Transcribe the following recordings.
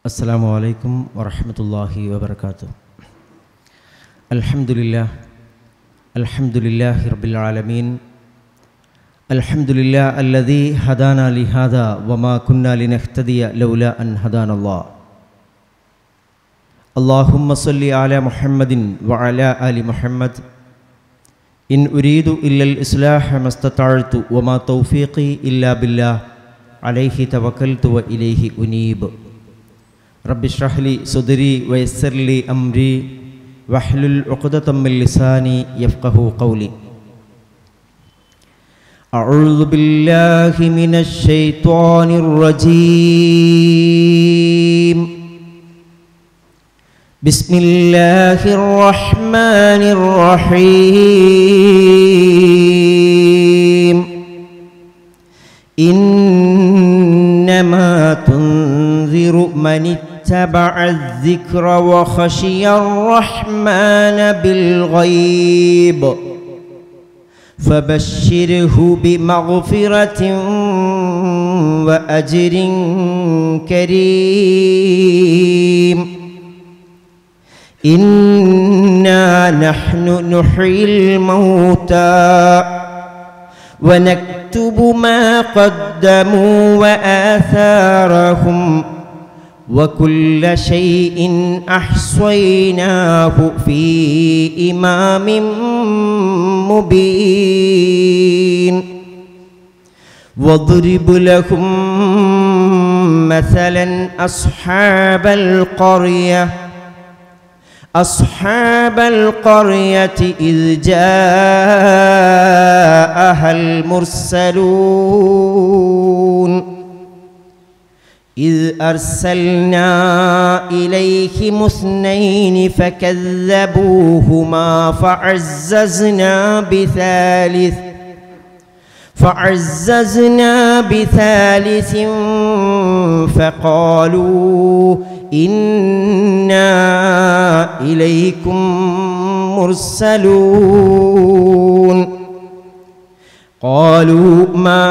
السلام عليكم ورحمة الله وبركاته الحمد لله الحمد لله رب العالمين الحمد لله الذي هدانا لهذا وما كنا لنهتدي لولا أن هدانا الله اللهم صل على محمد وعلى آل محمد إن أريد إلا الإصلاح ما استطعت وما توفيقي إلا بالله عليه توكلت وإليه أنيب رب اشرح لي صدري ويسر لي أمري واحلل عقدة من لساني يفقه قولي أعوذ بالله من الشيطان الرجيم بسم الله الرحمن الرحيم إنما تنذر من اتبع الذكر وخشي الرحمن بالغيب فبشره بمغفرة وأجر كريم إنا نحن نحيي الموتى ونكتب ما قدموا وآثارهم وكل شيء أحصيناه في إمام مبين واضرب لهم مثلا أصحاب القرية أصحاب القرية إذ جاءها المرسلون إذ أرسلنا إليهم اثنين فكذبوهما فعززنا بثالث فعززنا بثالث فقالوا إنا إليكم مرسلون قالوا ما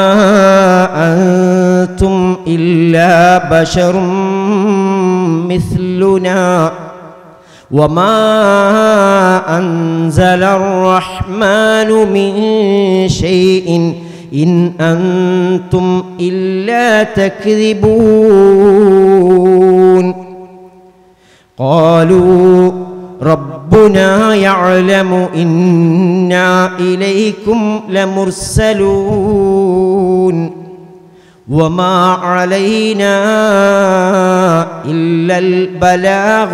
أنتم إلا بشر مثلنا وما أنزل الرحمن من شيء إن أنتم إلا تكذبون قالوا ربنا يعلم إنا إليكم لمرسلون وما علينا إلا البلاغ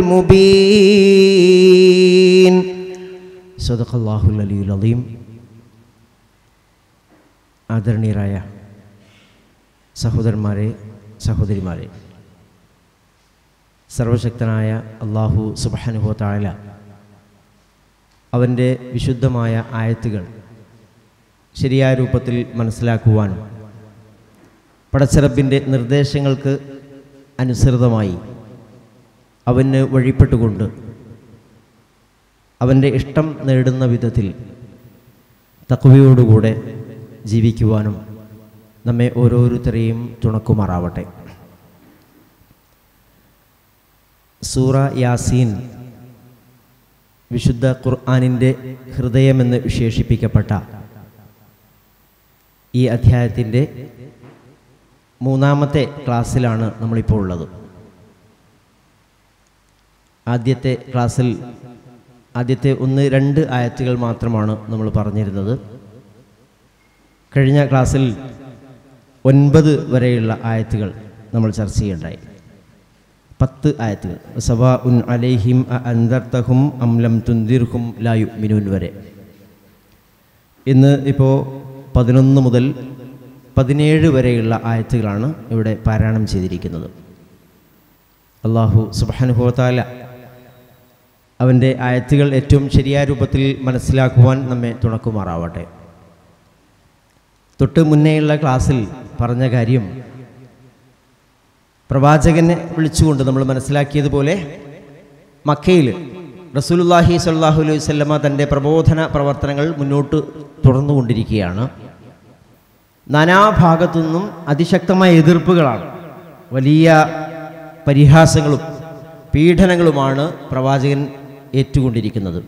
المبين صدق الله العلي العظيم ആദരണീയരായ സഹോദരന്മാരെ സഹോദരിമാരെ സർവശക്തനായ അള്ളാഹു സുബാനുഹോ താഴല അവൻ്റെ വിശുദ്ധമായ ആയത്തുകൾ ശരിയായ രൂപത്തിൽ മനസ്സിലാക്കുവാനും പടച്ചറബിൻ്റെ നിർദ്ദേശങ്ങൾക്ക് അനുസൃതമായി അവന് വഴിപ്പെട്ടുകൊണ്ട് അവൻ്റെ ഇഷ്ടം നേടുന്ന വിധത്തിൽ തക്വയോടുകൂടെ ജീവിക്കുവാനും നമ്മെ ഓരോരുത്തരെയും തുണക്കുമാറാവട്ടെ സൂറ യാസീൻ വിശുദ്ധ ഖുർആാനിൻ്റെ ഹൃദയമെന്ന് വിശേഷിപ്പിക്കപ്പെട്ട ഈ അധ്യായത്തിൻ്റെ മൂന്നാമത്തെ ക്ലാസ്സിലാണ് നമ്മളിപ്പോൾ ഉള്ളത് ആദ്യത്തെ ക്ലാസ്സിൽ ആദ്യത്തെ ഒന്ന് രണ്ട് ആയത്തുകൾ മാത്രമാണ് നമ്മൾ പറഞ്ഞിരുന്നത് കഴിഞ്ഞ ക്ലാസ്സിൽ ഒൻപത് വരെയുള്ള ആയത്തുകൾ നമ്മൾ ചർച്ച ചെയ്യുണ്ടായി പത്ത് ആയത്തുകൾ സവാ ഉൻ അലൈഹിം അന്തർത്തഹും അംലം തുന്തിർഹും ലായു മിനുൻ വരെ ഇന്ന് ഇപ്പോൾ പതിനൊന്ന് മുതൽ പതിനേഴ് വരെയുള്ള ആയത്തുകളാണ് ഇവിടെ പാരായണം ചെയ്തിരിക്കുന്നത് അള്ളാഹു സുബാനുഭവത്താല അവൻ്റെ ആയത്തുകൾ ഏറ്റവും ശരിയായ രൂപത്തിൽ മനസ്സിലാക്കുവാൻ നമ്മെ തുണക്കുമാറാവട്ടെ തൊട്ട് മുന്നേയുള്ള ക്ലാസ്സിൽ പറഞ്ഞ കാര്യം പ്രവാചകനെ വിളിച്ചുകൊണ്ട് നമ്മൾ മനസ്സിലാക്കിയതുപോലെ മക്കയിൽ റസൂലുല്ലാഹി സ്വല്ലാഹു അലൈഹി വല്ലമ തൻ്റെ പ്രബോധന പ്രവർത്തനങ്ങൾ മുന്നോട്ട് തുടർന്നുകൊണ്ടിരിക്കുകയാണ് നാനാഭാഗത്തു നിന്നും അതിശക്തമായ എതിർപ്പുകളാണ് വലിയ പരിഹാസങ്ങളും പീഡനങ്ങളുമാണ് പ്രവാചകൻ ഏറ്റുകൊണ്ടിരിക്കുന്നത്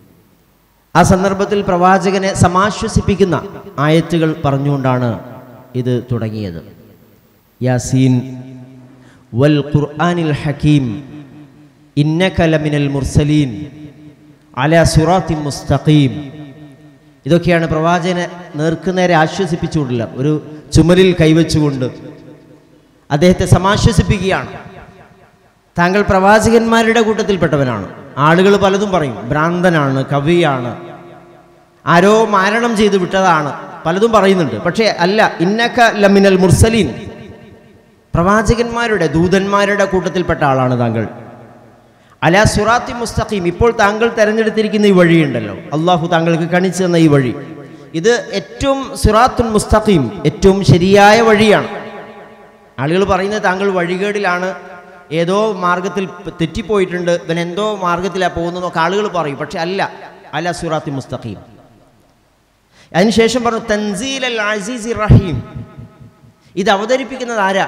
ആ സന്ദർഭത്തിൽ പ്രവാചകനെ സമാശ്വസിപ്പിക്കുന്ന ആയത്തുകൾ പറഞ്ഞുകൊണ്ടാണ് ഇത് തുടങ്ങിയത് യാസീൻ വൽ ഖുർആനിൽ ഹക്കീം ഇന്നക ലമിനൽ മുർസലീൻ അല സുറാത്തി മുസ്തഖീം ഇതൊക്കെയാണ് പ്രവാചകനെ നേർക്കുനേരെ ആശ്വസിപ്പിച്ചുകൊണ്ടില്ല ഒരു ചുമലിൽ കൈവച്ചുകൊണ്ട് അദ്ദേഹത്തെ സമാശ്വസിപ്പിക്കുകയാണ് താങ്കൾ പ്രവാചകന്മാരുടെ കൂട്ടത്തിൽപ്പെട്ടവനാണ് ആളുകൾ പലതും പറയും ഭ്രാന്തനാണ് കവിയാണ് ആരോ മാരണം ചെയ്ത് വിട്ടതാണ് പലതും പറയുന്നുണ്ട് പക്ഷേ അല്ല ഇന്നക്ക ലമിനൽ മുർസലീൻ പ്രവാചകന്മാരുടെ ദൂതന്മാരുടെ കൂട്ടത്തിൽപ്പെട്ട ആളാണ് താങ്കൾ അല സുറാത്തി മുസ്തഖീം ഇപ്പോൾ താങ്കൾ തിരഞ്ഞെടുത്തിരിക്കുന്ന ഈ വഴിയുണ്ടല്ലോ അള്ളാഹു താങ്കൾക്ക് കാണിച്ചു തന്ന ഈ വഴി ഇത് ഏറ്റവും സുറാത്തുൽ മുസ്തഖീം ഏറ്റവും ശരിയായ വഴിയാണ് ആളുകൾ പറയുന്നത് താങ്കൾ വഴികേടിലാണ് ഏതോ മാർഗത്തിൽ തെറ്റിപ്പോയിട്ടുണ്ട് ഇവൻ എന്തോ മാർഗത്തിലാണ് പോകുന്നതെന്നൊക്കെ ആളുകൾ പറയും പക്ഷെ അല്ല അല സുറാത്തി മുസ്തഖീം അതിനുശേഷം പറഞ്ഞു തൻസീൽ അൽ അസീസി റഹീം ഇത് അവതരിപ്പിക്കുന്നത് ആരാ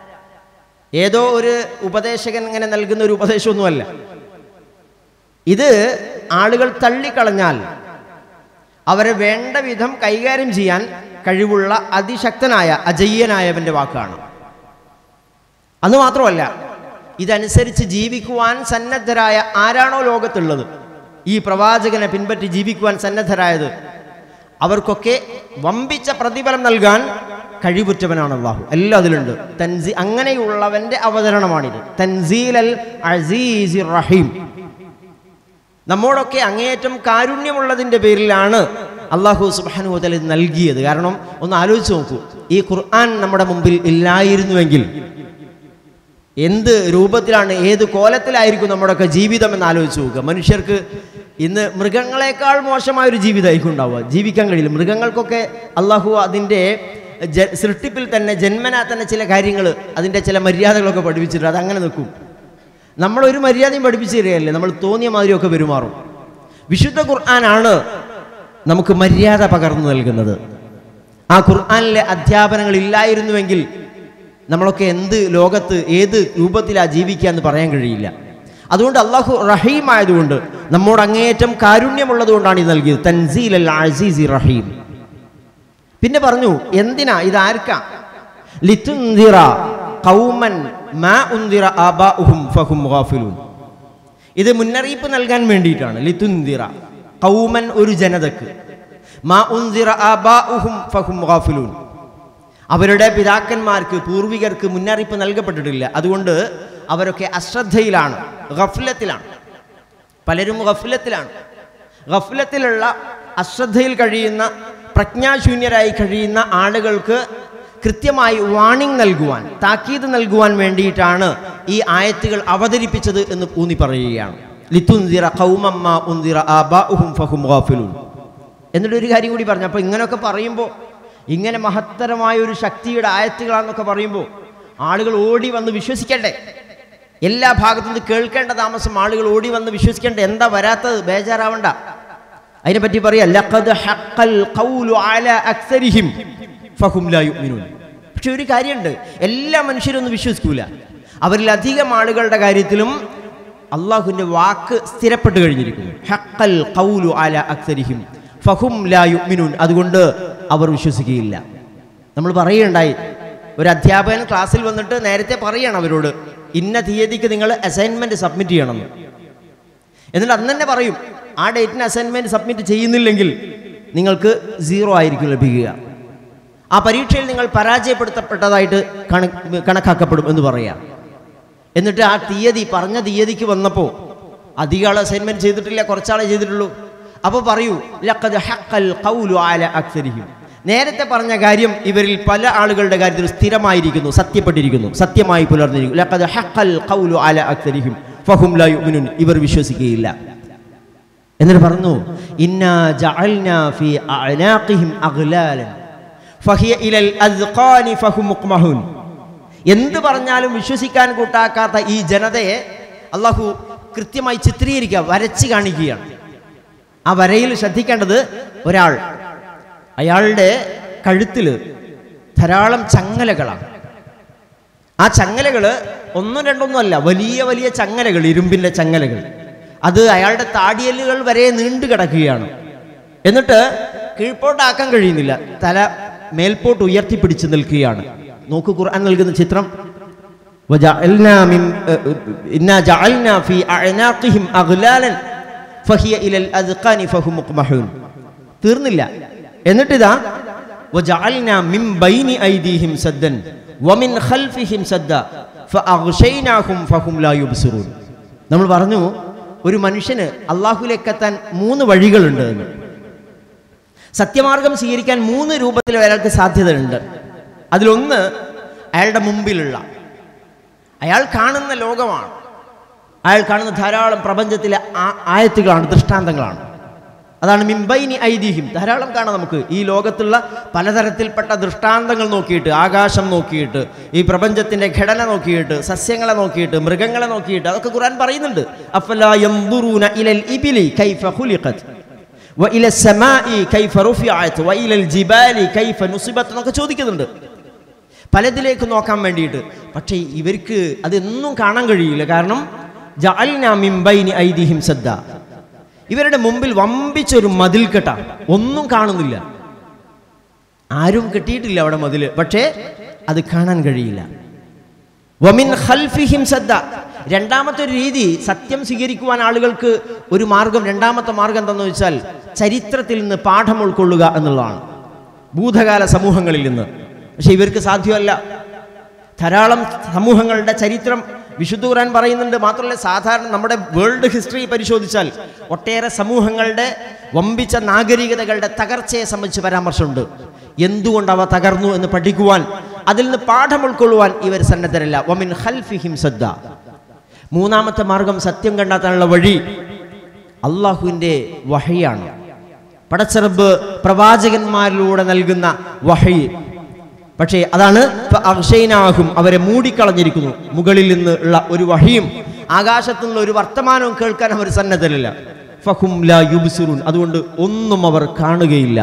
ഏതോ ഒരു ഉപദേശകൻ ഇങ്ങനെ നൽകുന്ന ഒരു ഉപദേശമൊന്നുമല്ല ഇത് ആളുകൾ തള്ളിക്കളഞ്ഞാൽ അവരെ വേണ്ട വിധം കൈകാര്യം ചെയ്യാൻ കഴിവുള്ള അതിശക്തനായ അജയ്യനായവൻ്റെ വാക്കാണ് അന്ന് മാത്രമല്ല ഇതനുസരിച്ച് ജീവിക്കുവാൻ സന്നദ്ധരായ ആരാണോ ലോകത്തുള്ളത് ഈ പ്രവാചകനെ പിൻപറ്റി ജീവിക്കുവാൻ സന്നദ്ധരായത് അവർക്കൊക്കെ വമ്പിച്ച പ്രതിഫലം നൽകാൻ കഴിവുറ്റവനാണ് അള്ളാഹു എല്ലാം അതിലുണ്ട് തൻസി അങ്ങനെയുള്ളവന്റെ അവതരണമാണിത് തൻസീൽ അൽ അസീസി റഹീം നമ്മോടൊക്കെ അങ്ങേയറ്റം കാരുണ്യമുള്ളതിൻ്റെ പേരിലാണ് അള്ളാഹു സുബാനുഹുദൽ ഇത് നൽകിയത് കാരണം ഒന്ന് ആലോചിച്ച് നോക്കൂ ഈ ഖുർആൻ നമ്മുടെ മുമ്പിൽ ഇല്ലായിരുന്നുവെങ്കിൽ എന്ത് രൂപത്തിലാണ് ഏത് കോലത്തിലായിരിക്കും നമ്മുടെയൊക്കെ ജീവിതം എന്ന് ആലോചിച്ച് നോക്കുക മനുഷ്യർക്ക് ഇന്ന് മൃഗങ്ങളെക്കാൾ മോശമായ ഒരു ജീവിതമായിരിക്കും ഉണ്ടാവുക ജീവിക്കാൻ കഴിയില്ല മൃഗങ്ങൾക്കൊക്കെ അള്ളാഹു അതിൻ്റെ ജ സൃഷ്ടിപ്പിൽ തന്നെ ജന്മനാ തന്നെ ചില കാര്യങ്ങൾ അതിൻ്റെ ചില മര്യാദകളൊക്കെ പഠിപ്പിച്ചിട്ട് അതങ്ങനെ നിൽക്കും നമ്മളൊരു മര്യാദയും പഠിപ്പിച്ചു തരികയല്ലേ നമ്മൾ തോന്നിയ മാതിരിയൊക്കെ പെരുമാറും വിശുദ്ധ ഖുർആനാണ് നമുക്ക് മര്യാദ പകർന്നു നൽകുന്നത് ആ ഖുർആനിലെ അധ്യാപനങ്ങൾ ഇല്ലായിരുന്നുവെങ്കിൽ നമ്മളൊക്കെ എന്ത് ലോകത്ത് ഏത് രൂപത്തിലാണ് ജീവിക്കുക എന്ന് പറയാൻ കഴിയില്ല അതുകൊണ്ട് അള്ളാഹു റഹീം ആയതുകൊണ്ട് നമ്മോട് അങ്ങേയറ്റം കാരുണ്യമുള്ളത് ഇത് നൽകിയത് തൻസീൽ അൽ അസീസി റഹീം പിന്നെ പറഞ്ഞു എന്തിനാ ഇത് ആർക്കാ ലിതുൻദിറ ഖൗമൻ മാ ഉൻദിറ ആബാഉഹും ഫഹും ഗാഫിലൂൻ ഇത് മുന്നറിയിപ്പ് നൽകാൻ വേണ്ടിയിട്ടാണ് ലിതുൻദിറ ഖൗമൻ ഒരു ജനതക്ക് മാ ഉൻദിറ ആബാഉഹും ഫഹും ഗാഫിലൂൻ അവരുടെ പിതാക്കന്മാർക്ക് പൂർവികർക്ക് മുന്നറിയിപ്പ് നൽകപ്പെട്ടിട്ടില്ല അതുകൊണ്ട് അവരൊക്കെ അശ്രദ്ധയിലാണ് ഗഫ്ലത്തിലാണ് പലരും ഗഫ്ലത്തിലാണ് ഗഫ്ലത്തിലുള്ള അശ്രദ്ധയിൽ കഴിയുന്ന പ്രജ്ഞാശൂന്യരായി കഴിയുന്ന ആളുകൾക്ക് കൃത്യമായി വാണിംഗ് നൽകുവാൻ താക്കീത് നൽകുവാൻ വേണ്ടിയിട്ടാണ് ഈ ആയത്തുകൾ അവതരിപ്പിച്ചത് എന്ന് ഊന്നി പറയുകയാണ് ലിത്തുന്തിറ ഖൗമമ്മ ഉന്തിറ ആബാഉഹും ഫഹും ഗാഫിലൂൻ എന്നിട്ട് ഒരു കാര്യം കൂടി പറഞ്ഞു അപ്പോൾ ഇങ്ങനെയൊക്കെ പറയുമ്പോൾ ഇങ്ങനെ മഹത്തരമായ ഒരു ശക്തിയുടെ ആയത്തുകളാണെന്നൊക്കെ പറയുമ്പോൾ ആളുകൾ ഓടി വന്ന് വിശ്വസിക്കണ്ടേ എല്ലാ ഭാഗത്തു നിന്ന് കേൾക്കേണ്ട താമസം ആളുകൾ ഓടി വന്ന് വിശ്വസിക്കേണ്ട എന്താ വരാത്തത് ബേജാറാവണ്ട അതിനെപ്പറ്റി പറയാം ലഖദ് ഹഖൽ ഖൗലു അലാ അക്സരിഹിം ഫഹും ലാ യുഅ്മിനൂൻ പക്ഷെ ഒരു കാര്യമുണ്ട് എല്ലാ മനുഷ്യരൊന്നും വിശ്വസിക്കൂല അവരിൽ അധികം ആളുകളുടെ കാര്യത്തിലും അള്ളാഹുവിൻ്റെ വാക്ക് സ്ഥിരപ്പെട്ട് കഴിഞ്ഞിരിക്കുന്നു ഹഖൽ ഖൗലു അലാ അക്സരിഹിം ഫഹും ലാ യുഅ്മിനൂൻ അതുകൊണ്ട് അവർ വിശ്വസിക്കുകയില്ല നമ്മൾ പറയുകയുണ്ടായി ഒരു അധ്യാപകൻ ക്ലാസ്സിൽ വന്നിട്ട് നേരത്തെ പറയണം അവരോട് ഇന്ന തീയതിക്ക് നിങ്ങൾ അസൈൻമെന്റ് സബ്മിറ്റ് ചെയ്യണമെന്ന് എന്നിട്ട് അന്ന് തന്നെ പറയും ആ ഡേറ്റിന് അസൈൻമെന്റ് സബ്മിറ്റ് ചെയ്യുന്നില്ലെങ്കിൽ നിങ്ങൾക്ക് സീറോ ആയിരിക്കും ലഭിക്കുക ആ പരീക്ഷയിൽ നിങ്ങൾ പരാജയപ്പെടുത്തപ്പെട്ടതായിട്ട് കണ കണക്കാക്കപ്പെടും എന്ന് പറയാം എന്നിട്ട് ആ തീയതി പറഞ്ഞ തീയതിക്ക് വന്നപ്പോൾ അധികം ആൾ അസൈൻമെന്റ് ചെയ്തിട്ടില്ല കുറച്ചാളെ ചെയ്തിട്ടുള്ളൂ അപ്പോൾ പറയൂ ലഖദ് ഹഖൽ ഖൗലു അല അക്സരിഹിം നേരത്തെ പറഞ്ഞ കാര്യം ഇവരിൽ പല ആളുകളുടെ കാര്യത്തിൽ സ്ഥിരമായിരിക്കുന്നു സത്യപ്പെട്ടിരിക്കുന്നു സത്യമായി പുലർന്നിരിക്കുന്നു ലഖദ് ഹഖൽ ഖൗലു അല അക്സരിഹിം ഫഹും ലാ യുഅ്മിനൂൻ ഇവർ വിശ്വസിക്കുകയില്ല എന്നിട്ട് പറഞ്ഞു ഇന്നാ ജഅൽനാ ഫീ അഅനാഖിഹിം അഗ്ലാലൻ ഫഹിയ ഇലൽ അദ്ഖാനി ഫഹും മുഖ്മഹൂൻ എന്ത് പറഞ്ഞാലും വിശ്വസിക്കാൻ കൂട്ടാക്കാത്ത ഈ ജനതയെ അള്ളാഹു കൃത്യമായി ചിത്രീകരിക്കുക വരച്ച് കാണിക്കുകയാണ് ആ വരയിൽ ശ്രദ്ധിക്കേണ്ടത് ഒരാൾ അയാളുടെ കഴുത്തിൽ ധാരാളം ചങ്ങലകളാണ് ആ ചങ്ങലകൾ ഒന്നും രണ്ടൊന്നും അല്ല വലിയ വലിയ ചങ്ങലകൾ ഇരുമ്പിൻ്റെ ചങ്ങലകൾ അത് അയാളുടെ താടിയലുകൾ വരെ നീണ്ടു കിടക്കുകയാണ് എന്നിട്ട് കീഴ്പോട്ടാക്കാൻ കഴിയുന്നില്ല തല മേൽപോട്ട് ഉയർത്തിപ്പിടിച്ച് നിൽക്കുകയാണ് നോക്കൂ ഖുർആൻ നൽകുന്ന ചിത്രം وجعلنا من إنا جعلنا في أعناقهم أغلالا فهي إلى الأذقان فهم مقمحون തീർന്നില്ല എന്നിട്ടിതാ وجعلنا من بين أيديهم سدا ومن خلفهم سدا فأغشيناهم فهم لا يبصرون നമ്മൾ പറഞ്ഞു ഒരു മനുഷ്യന് അള്ളാഹുലേക്ക് എത്താൻ മൂന്ന് വഴികളുണ്ട് എന്ന് സത്യമാർഗം സ്വീകരിക്കാൻ മൂന്ന് രൂപത്തിൽ ഒരാൾക്ക് സാധ്യതയുണ്ട് അതിലൊന്ന് അയാളുടെ മുമ്പിലുള്ള അയാൾ കാണുന്ന ലോകമാണ് അയാൾ കാണുന്ന ധാരാളം പ്രപഞ്ചത്തിലെ ആ- ആയത്തുകളാണ് ദൃഷ്ടാന്തങ്ങളാണ് അതാണ് മിംബൈനി ഐതിഹ്യം ധാരാളം കാണാം നമുക്ക് ഈ ലോകത്തുള്ള പലതരത്തിൽപ്പെട്ട ദൃഷ്ടാന്തങ്ങൾ നോക്കിയിട്ട് ആകാശം നോക്കിയിട്ട് ഈ പ്രപഞ്ചത്തിന്റെ ഘടന നോക്കിയിട്ട് സസ്യങ്ങളെ നോക്കിയിട്ട് മൃഗങ്ങളെ നോക്കിയിട്ട് അതൊക്കെ ഖുർആൻ പറയുന്നുണ്ട് അഫലാ യൻദുറൂന ഇലൽ ഇബിലി കൈഫ ഖുലിഖത് വഇല സമാഇ കൈഫ റുഫിഅത് വഇലൽ ജിബാലി കൈഫ നുസിബത് എന്നൊക്കെ ചോദിക്കുന്നുണ്ട് പലതിലേക്ക് നോക്കാൻ വേണ്ടിയിട്ട് പക്ഷേ ഇവർക്ക് അതൊന്നും കാണാൻ കഴിയില്ല കാരണം ജഅൽനാ മിൻ ബൈനി ഐദിഹിം സദ്ദ ഇവരുടെ മുമ്പിൽ വമ്പിച്ചൊരു മതിൽ കെട്ട ഒന്നും കാണുന്നില്ല ആരും കെട്ടിയിട്ടില്ല അവിടെ മതിൽ പക്ഷേ അത് കാണാൻ കഴിയില്ല വമിൻ ഖൽഫിഹിം സദ്ദ രണ്ടാമത്തെ ഒരു രീതി സത്യം സ്വീകരിക്കുവാൻ ആളുകൾക്ക് ഒരു മാർഗം രണ്ടാമത്തെ മാർഗം എന്താണെന്ന് വെച്ചാൽ ചരിത്രത്തിൽ നിന്ന് പാഠം ഉൾക്കൊള്ളുക എന്നുള്ളതാണ് ഭൂതകാല സമൂഹങ്ങളിൽ നിന്ന് പക്ഷെ ഇവർക്ക് സാധ്യമല്ല ധാരാളം സമൂഹങ്ങളുടെ ചരിത്രം വിശുദ്ധ ഖുർആൻ പറയുന്നുണ്ട് മാത്രമല്ല സാധാരണ നമ്മുടെ വേൾഡ് ഹിസ്റ്ററി പരിശോധിച്ചാൽ ഒട്ടേറെ സമൂഹങ്ങളുടെ വമ്പിച്ച നാഗരികതകളുടെ തകർച്ചയെ സംബന്ധിച്ച് പരാമർശമുണ്ട് എന്തുകൊണ്ട് അവ തകർന്നു എന്ന് പഠിക്കുവാൻ അതിൽ നിന്ന് പാഠം ഉൾക്കൊള്ളുവാൻ ഇവർ സന്നദ്ധരല്ല വമിൻ ഖൽഫിഹിം സദ്ദ മൂന്നാമത്തെ മാർഗം സത്യം കണ്ടെത്താനുള്ള വഴി അള്ളാഹുവിൻ്റെ വഹയാണ് പടച്ചെറുബ് പ്രവാചകന്മാരിലൂടെ നൽകുന്ന വഹയി പക്ഷേ അതാണ് അക്ഷയനാഹും അവരെ മൂടിക്കളഞ്ഞിരിക്കുന്നു മുകളിൽ നിന്ന് ഉള്ള ഒരു വഹിയും ആകാശത്തു നിന്നുള്ള ഒരു വർത്തമാനവും കേൾക്കാൻ അവർ സന്നദ്ധരല്ല ഫഹും ലാ യുബ്സിറൂൻ അതുകൊണ്ട് ഒന്നും അവർ കാണുകയില്ല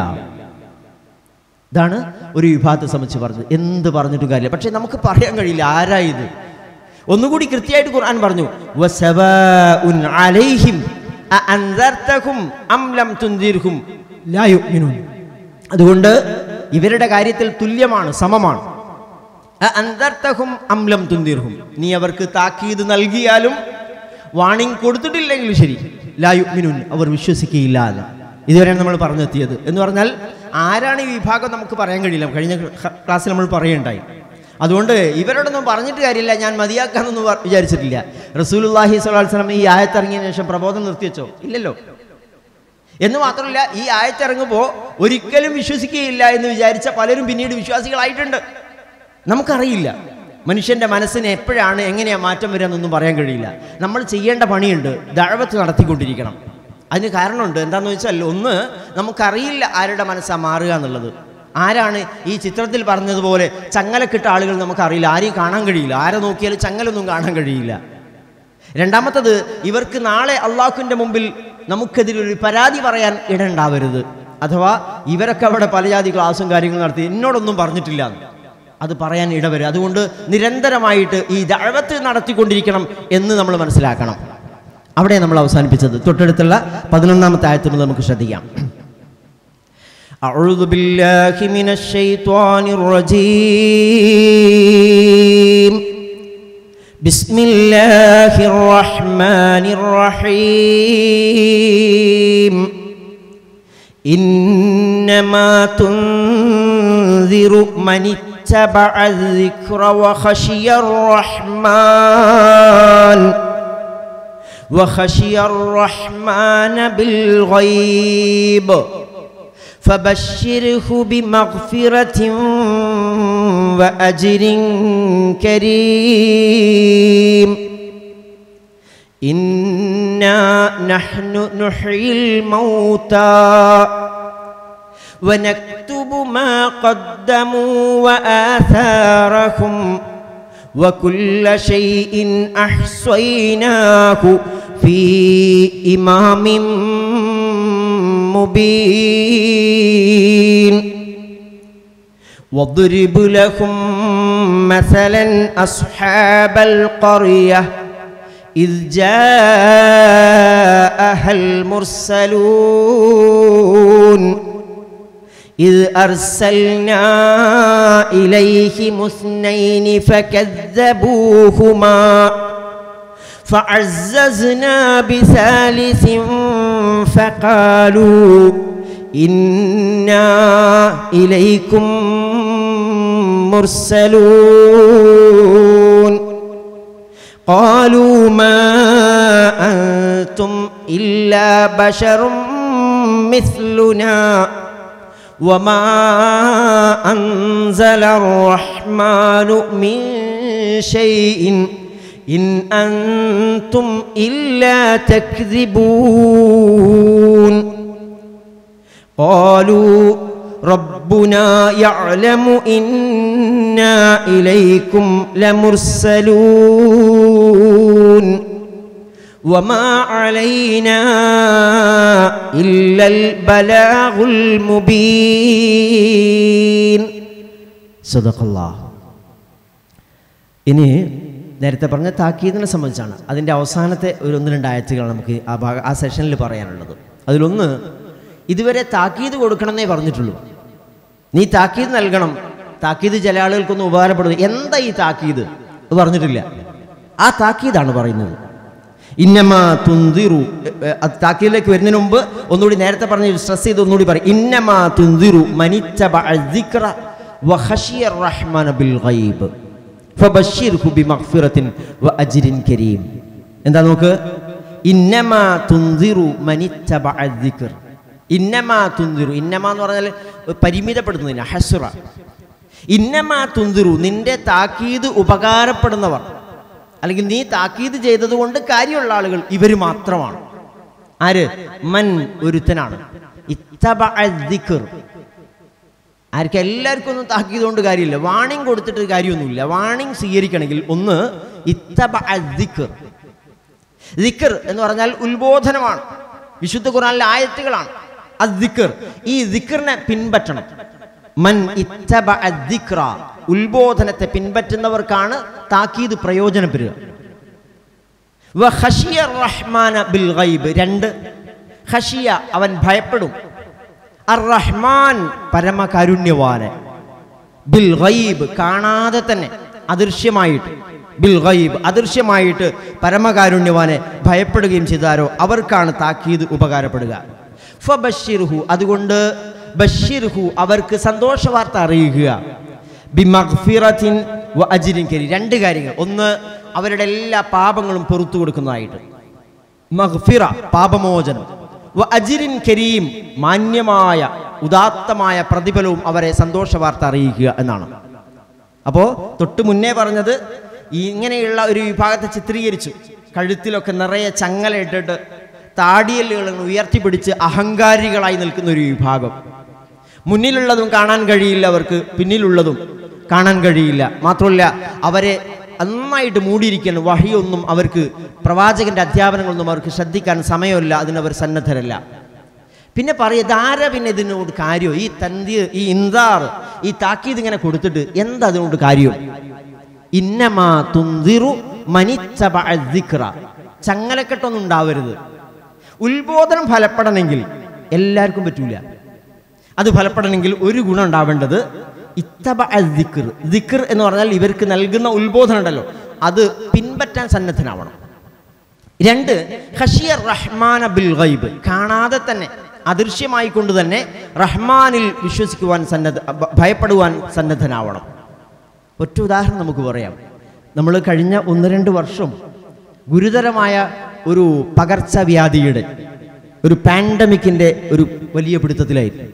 ഇതാണ് ഒരു വിഭാഗത്തെ സംബന്ധിച്ച് പറഞ്ഞത് എന്ത് പറഞ്ഞിട്ടും കാര്യമില്ല പക്ഷേ നമുക്ക് പറയാൻ കഴിയില്ല ആരാ ഇത് ഒന്നുകൂടി കൃത്യമായിട്ട് ഖുർആൻ പറഞ്ഞു വസവാഉൻ അലൈഹിം അഅൻദർതഹും അം ലം തുൻദിർഹും ലാ യുഅ്മിനൂൻ അതുകൊണ്ട് ഇവരുടെ കാര്യത്തിൽ തുല്യമാണ് സമമാണ് അഅൻദർതഹും അം ലം തുൻദിർഹും നീ അവർക്ക് താക്കീത് നൽകിയാലും വാണിംഗ് കൊടുത്തിട്ടില്ലെങ്കിലും ശരി ലാ യുഅ്മിനൂൻ അവർ വിശ്വസിക്കുകയില്ല എന്ന് ഇതുവരെയാണ് നമ്മൾ പറഞ്ഞെത്തിയത് എന്ന് പറഞ്ഞാൽ ആരാണ് ഈ വിഭാഗം നമുക്ക് പറയാൻ കഴിയില്ല കഴിഞ്ഞ ക്ലാസ്സിൽ നമ്മൾ പറയുണ്ടായി അതുകൊണ്ട് ഇവരോടൊന്നും പറഞ്ഞിട്ട് കാര്യമില്ല ഞാൻ മതിയാക്കാന്നൊന്നും വ- വിചാരിച്ചിട്ടില്ല റസൂലുള്ളാഹി സ്വല്ലല്ലാഹു അലൈഹി വസല്ലം ഈ ആയത്തിറങ്ങിയതിനു ശേഷം പ്രബോധനം നിർത്തിവെച്ചോ ഇല്ലല്ലോ എന്ന് മാത്രമല്ല ഈ ആയത്തിറങ്ങുമ്പോൾ ഒരിക്കലും വിശ്വസിക്കുകയില്ല എന്ന് വിചാരിച്ച പലരും പിന്നീട് വിശ്വാസികളായിട്ടുണ്ട് നമുക്കറിയില്ല മനുഷ്യന്റെ മനസ്സിന് എപ്പോഴാണ് എങ്ങനെയാ മാറ്റം വരിക എന്നൊന്നും പറയാൻ കഴിയില്ല നമ്മൾ ചെയ്യേണ്ട പണിയുണ്ട് ദഴവത്ത് നടത്തിക്കൊണ്ടിരിക്കണം അതിന് കാരണമുണ്ട് എന്താണെന്ന് വെച്ചാൽ ഒന്ന് നമുക്കറിയില്ല ആരുടെ മനസ്സാ മാറുക എന്നുള്ളത് ആരാണ് ഈ ചിത്രത്തിൽ പറഞ്ഞതുപോലെ ചങ്ങലക്കിട്ട ആളുകൾ നമുക്കറിയില്ല ആരെയും കാണാൻ കഴിയില്ല ആരെ നോക്കിയാലും ചങ്ങലൊന്നും കാണാൻ കഴിയില്ല രണ്ടാമത്തത് ഇവർക്ക് നാളെ അള്ളാഹുവിൻ്റെ മുമ്പിൽ നമുക്കെതിരൊരു പരാതി പറയാൻ ഇടണ്ടാവരുത് അഥവാ ഇവരൊക്കെ അവിടെ പല ജാതി ക്ലാസ്സും കാര്യങ്ങളും നടത്തി എന്നോടൊന്നും പറഞ്ഞിട്ടില്ല എന്ന്. അത് പറയാൻ ഇടവരും അതുകൊണ്ട് നിരന്തരമായിട്ട് ഈ ദഴവത്ത് നടത്തിക്കൊണ്ടിരിക്കണം എന്ന് നമ്മൾ മനസ്സിലാക്കണം അവിടെ നമ്മൾ അവസാനിപ്പിച്ചത് തൊട്ടടുത്തുള്ള പതിനൊന്നാമത്തെ ആയത്തിൽ മുതൽ നമുക്ക് ശ്രദ്ധിക്കാം أعوذ بالله من الشيطان الرجيم بسم الله الرحمن الرحيم إنما تنذر من اتبع الذكر وخشي الرحمن وخشي الرحمن بالغيب فبشره بمغفرة وأجر كريم إنا نحن نحيي الموتى ونكتب ما قدموا وآثارهم وكل شيء أحصيناه في إمام مبين واضرب لهم مثلا أصحاب القرية إذ جاءها المرسلون إذ أرسلنا إليهم اثنين فكذبوهما فعززنا بثالث فقالوا إنا إليكم مرسلون قالوا ما أنتم إلا بشر مثلنا وما أنزل الرحمن من شيء إن أنتم إلا تكذبون قالوا ربنا يعلم إنا إليكم لمرسلون وما علينا إلا البلاغ المبين صدق الله ഇനി നേരത്തെ പറഞ്ഞ താക്കീദിനെ സംബന്ധിച്ചാണ് അതിൻ്റെ അവസാനത്തെ ഒരു ഒന്ന് രണ്ട് ആയത്തുകൾ നമുക്ക് ആ ഭാഗ ആ സെഷനിൽ പറയാനുള്ളത് അതിലൊന്ന് ഇതുവരെ താക്കീത് കൊടുക്കണമെന്നേ പറഞ്ഞിട്ടുള്ളൂ നീ താക്കീത് നൽകണം താക്കീത് ചില ആളുകൾക്കൊന്നും ഉപകാരപ്പെടുന്നു എന്താ ഈ താക്കീത് അത് പറഞ്ഞിട്ടില്ല ആ താക്കീതാണ് പറയുന്നത് ഇന്നമാ തുന്തിറു താക്കീതിലേക്ക് വരുന്നതിന് മുമ്പ് ഒന്നുകൂടി നേരത്തെ പറഞ്ഞ സ്ട്രെസ് ചെയ്ത് ഒന്നുകൂടി പറയും ഇന്നമാ തുന്തിറു മനിത്തബ അദ്ദിക്ര വഖശിയ റഹ്മാന ബിൽ ഗൈബ് ഫബശ്ശിർഹു ബിമഗ്ഫിറത്തിൻ വഅജ്രിൻ കരീം എന്താ നോക്ക് ഇന്നമാ തുന്തിറു മനിത്തബ അദ്ദിക്ർ ഇന്നമാ തുന്തിറു ഇന്നമ എന്ന് പറഞ്ഞാൽ പരിമിതപ്പെടുത്തുന്നില്ല ഹസുറ ഇന്നമാ തുന്തിറു നിന്റെ താക്കീത് ഉപകാരപ്പെടുന്നവർ അല്ലെങ്കിൽ നീ താക്കീത് ചെയ്തതുകൊണ്ട് കാര്യമുള്ള ആളുകൾ ഇവർ മാത്രമാണ് ആര് മൻ ഒരുത്തനാണ് ഇത്തബ അദ്ദിക്ർ ആർക്കും എല്ലാവർക്കും ഒന്നും താക്കീത് കൊണ്ട് കാര്യമില്ല വാണിംഗ് കൊടുത്തിട്ട് കാര്യമൊന്നുമില്ല വാണിംഗ് സ്വീകരിക്കണമെങ്കിൽ ഒന്ന് ഇത്തബ അദ്ദിക്ർ ദിക്കർ എന്ന് പറഞ്ഞാൽ ഉത്ബോധനമാണ് വിശുദ്ധ ഖുറാനിലെ ആയത്തുകളാണ് അദ്ദിക്കർ ഈ ദിക്കറിനെ പിൻപറ്റണം മൻ ഇത്തബ അദ്ദിക്ര ഉത്ബോധനത്തെ പിൻപറ്റുന്നവർക്കാണ് താക്കീത് പ്രയോജനപ്പെടുക വ ഖശിയ റഹ്മാന ബിൽ ഗൈബ് രണ്ട് ഖശിയ അവൻ ഭയപ്പെടും അർ റഹ്മാൻ പരമകാരുണ്യവാന് ബിൽ ഗൈബ് കാണാതെ തന്നെ അദൃശ്യമായിട്ട് ബിൽ ഗൈബ് അദൃശ്യമായിട്ട് പരമകാരുണ്യവാനെ ഭയപ്പെടുകയും ചെയ്താരോ അവർക്കാണ് താക്കീത് ഉപകാരപ്പെടുക ഫബഷിർഹു അതുകൊണ്ട് ബഷിർഹു അവർക്ക് സന്തോഷ വാർത്ത അറിയിക്കുക ബിമഗ്ഫിറത്തിൻ വ അജിരിൻ കരി രണ്ട് കാര്യങ്ങൾ ഒന്ന് അവരുടെ എല്ലാ പാപങ്ങളും പൊറത്തു കൊടുക്കുന്നതായിട്ട് മഗ്ഫിറ പാപമോചനം വ അജിരിൻ കരീം മാന്യമായ ഉദാത്തമായ പ്രതിഫലവും അവരെ സന്തോഷ വാർത്ത അറിയിക്കുക എന്നാണ് അപ്പോൾ തൊട്ട് മുന്നേ പറഞ്ഞത് ഈ ഇങ്ങനെയുള്ള ഒരു വിഭാഗത്തെ ചിത്രീകരിച്ചു കഴുത്തിലൊക്കെ നിറയെ ചങ്ങല ഇട്ടിട്ട് താടിയല്ലുകൾ ഉയർത്തിപ്പിടിച്ച് അഹങ്കാരികളായി നിൽക്കുന്ന ഒരു വിഭാഗം മുന്നിലുള്ളതും കാണാൻ കഴിയില്ല അവർക്ക് പിന്നിലുള്ളതും കാണാൻ കഴിയില്ല മാത്രമല്ല അവരെ നന്നായിട്ട് മൂടിയിരിക്കാൻ വഹിയൊന്നും അവർക്ക് പ്രവാചകന്റെ അധ്യാപനങ്ങളൊന്നും അവർക്ക് ശ്രദ്ധിക്കാൻ സമയമില്ല അതിനവർ സന്നദ്ധരല്ല പിന്നെ പറയുക ധാര പിന്നെ ഇതിനോട് കാര്യം ഈ തന്തി ഈ ഇന്താർ ഈ താക്കീത് ഇങ്ങനെ കൊടുത്തിട്ട് എന്താ അതിനോട് കാര്യം ഇന്നമാ തുന്തിറു മനിച്ചബ അദ്ദിക്ര ചങ്ങലക്കെട്ടൊന്നും ഉണ്ടാവരുത് ഉത്ബോധനം ഫലപ്പെടണമെങ്കിൽ എല്ലാവർക്കും പറ്റൂല അത് ഫലപ്പെടണമെങ്കിൽ ഒരു ഗുണം ഉണ്ടാവേണ്ടത് ഇത്തബ ദിക്കർ ദിക്കർ എന്ന് പറഞ്ഞാൽ ഇവർക്ക് നൽകുന്ന ഉത്ബോധനം ഉണ്ടല്ലോ അത് പിൻപറ്റാൻ സന്നദ്ധനാവണം രണ്ട് ഖഷിയ റഹ്മാന ബിൽ ഗൈബ് കാണാതെ തന്നെ അദൃശ്യമായി കൊണ്ട് തന്നെ റഹ്മാനിൽ വിശ്വസിക്കുവാൻ സന്നദ്ധ ഭ- ഭയപ്പെടുവാൻ സന്നദ്ധനാവണം ഒറ്റ ഉദാഹരണം നമുക്ക് പറയാം നമ്മൾ കഴിഞ്ഞ ഒന്ന് രണ്ട് വർഷം ഗുരുതരമായ ഒരു പകർച്ചവ്യാധിയുടെ ഒരു പാൻഡമിക്കിൻ്റെ ഒരു വലിയ പിടുത്തത്തിലായിരുന്നു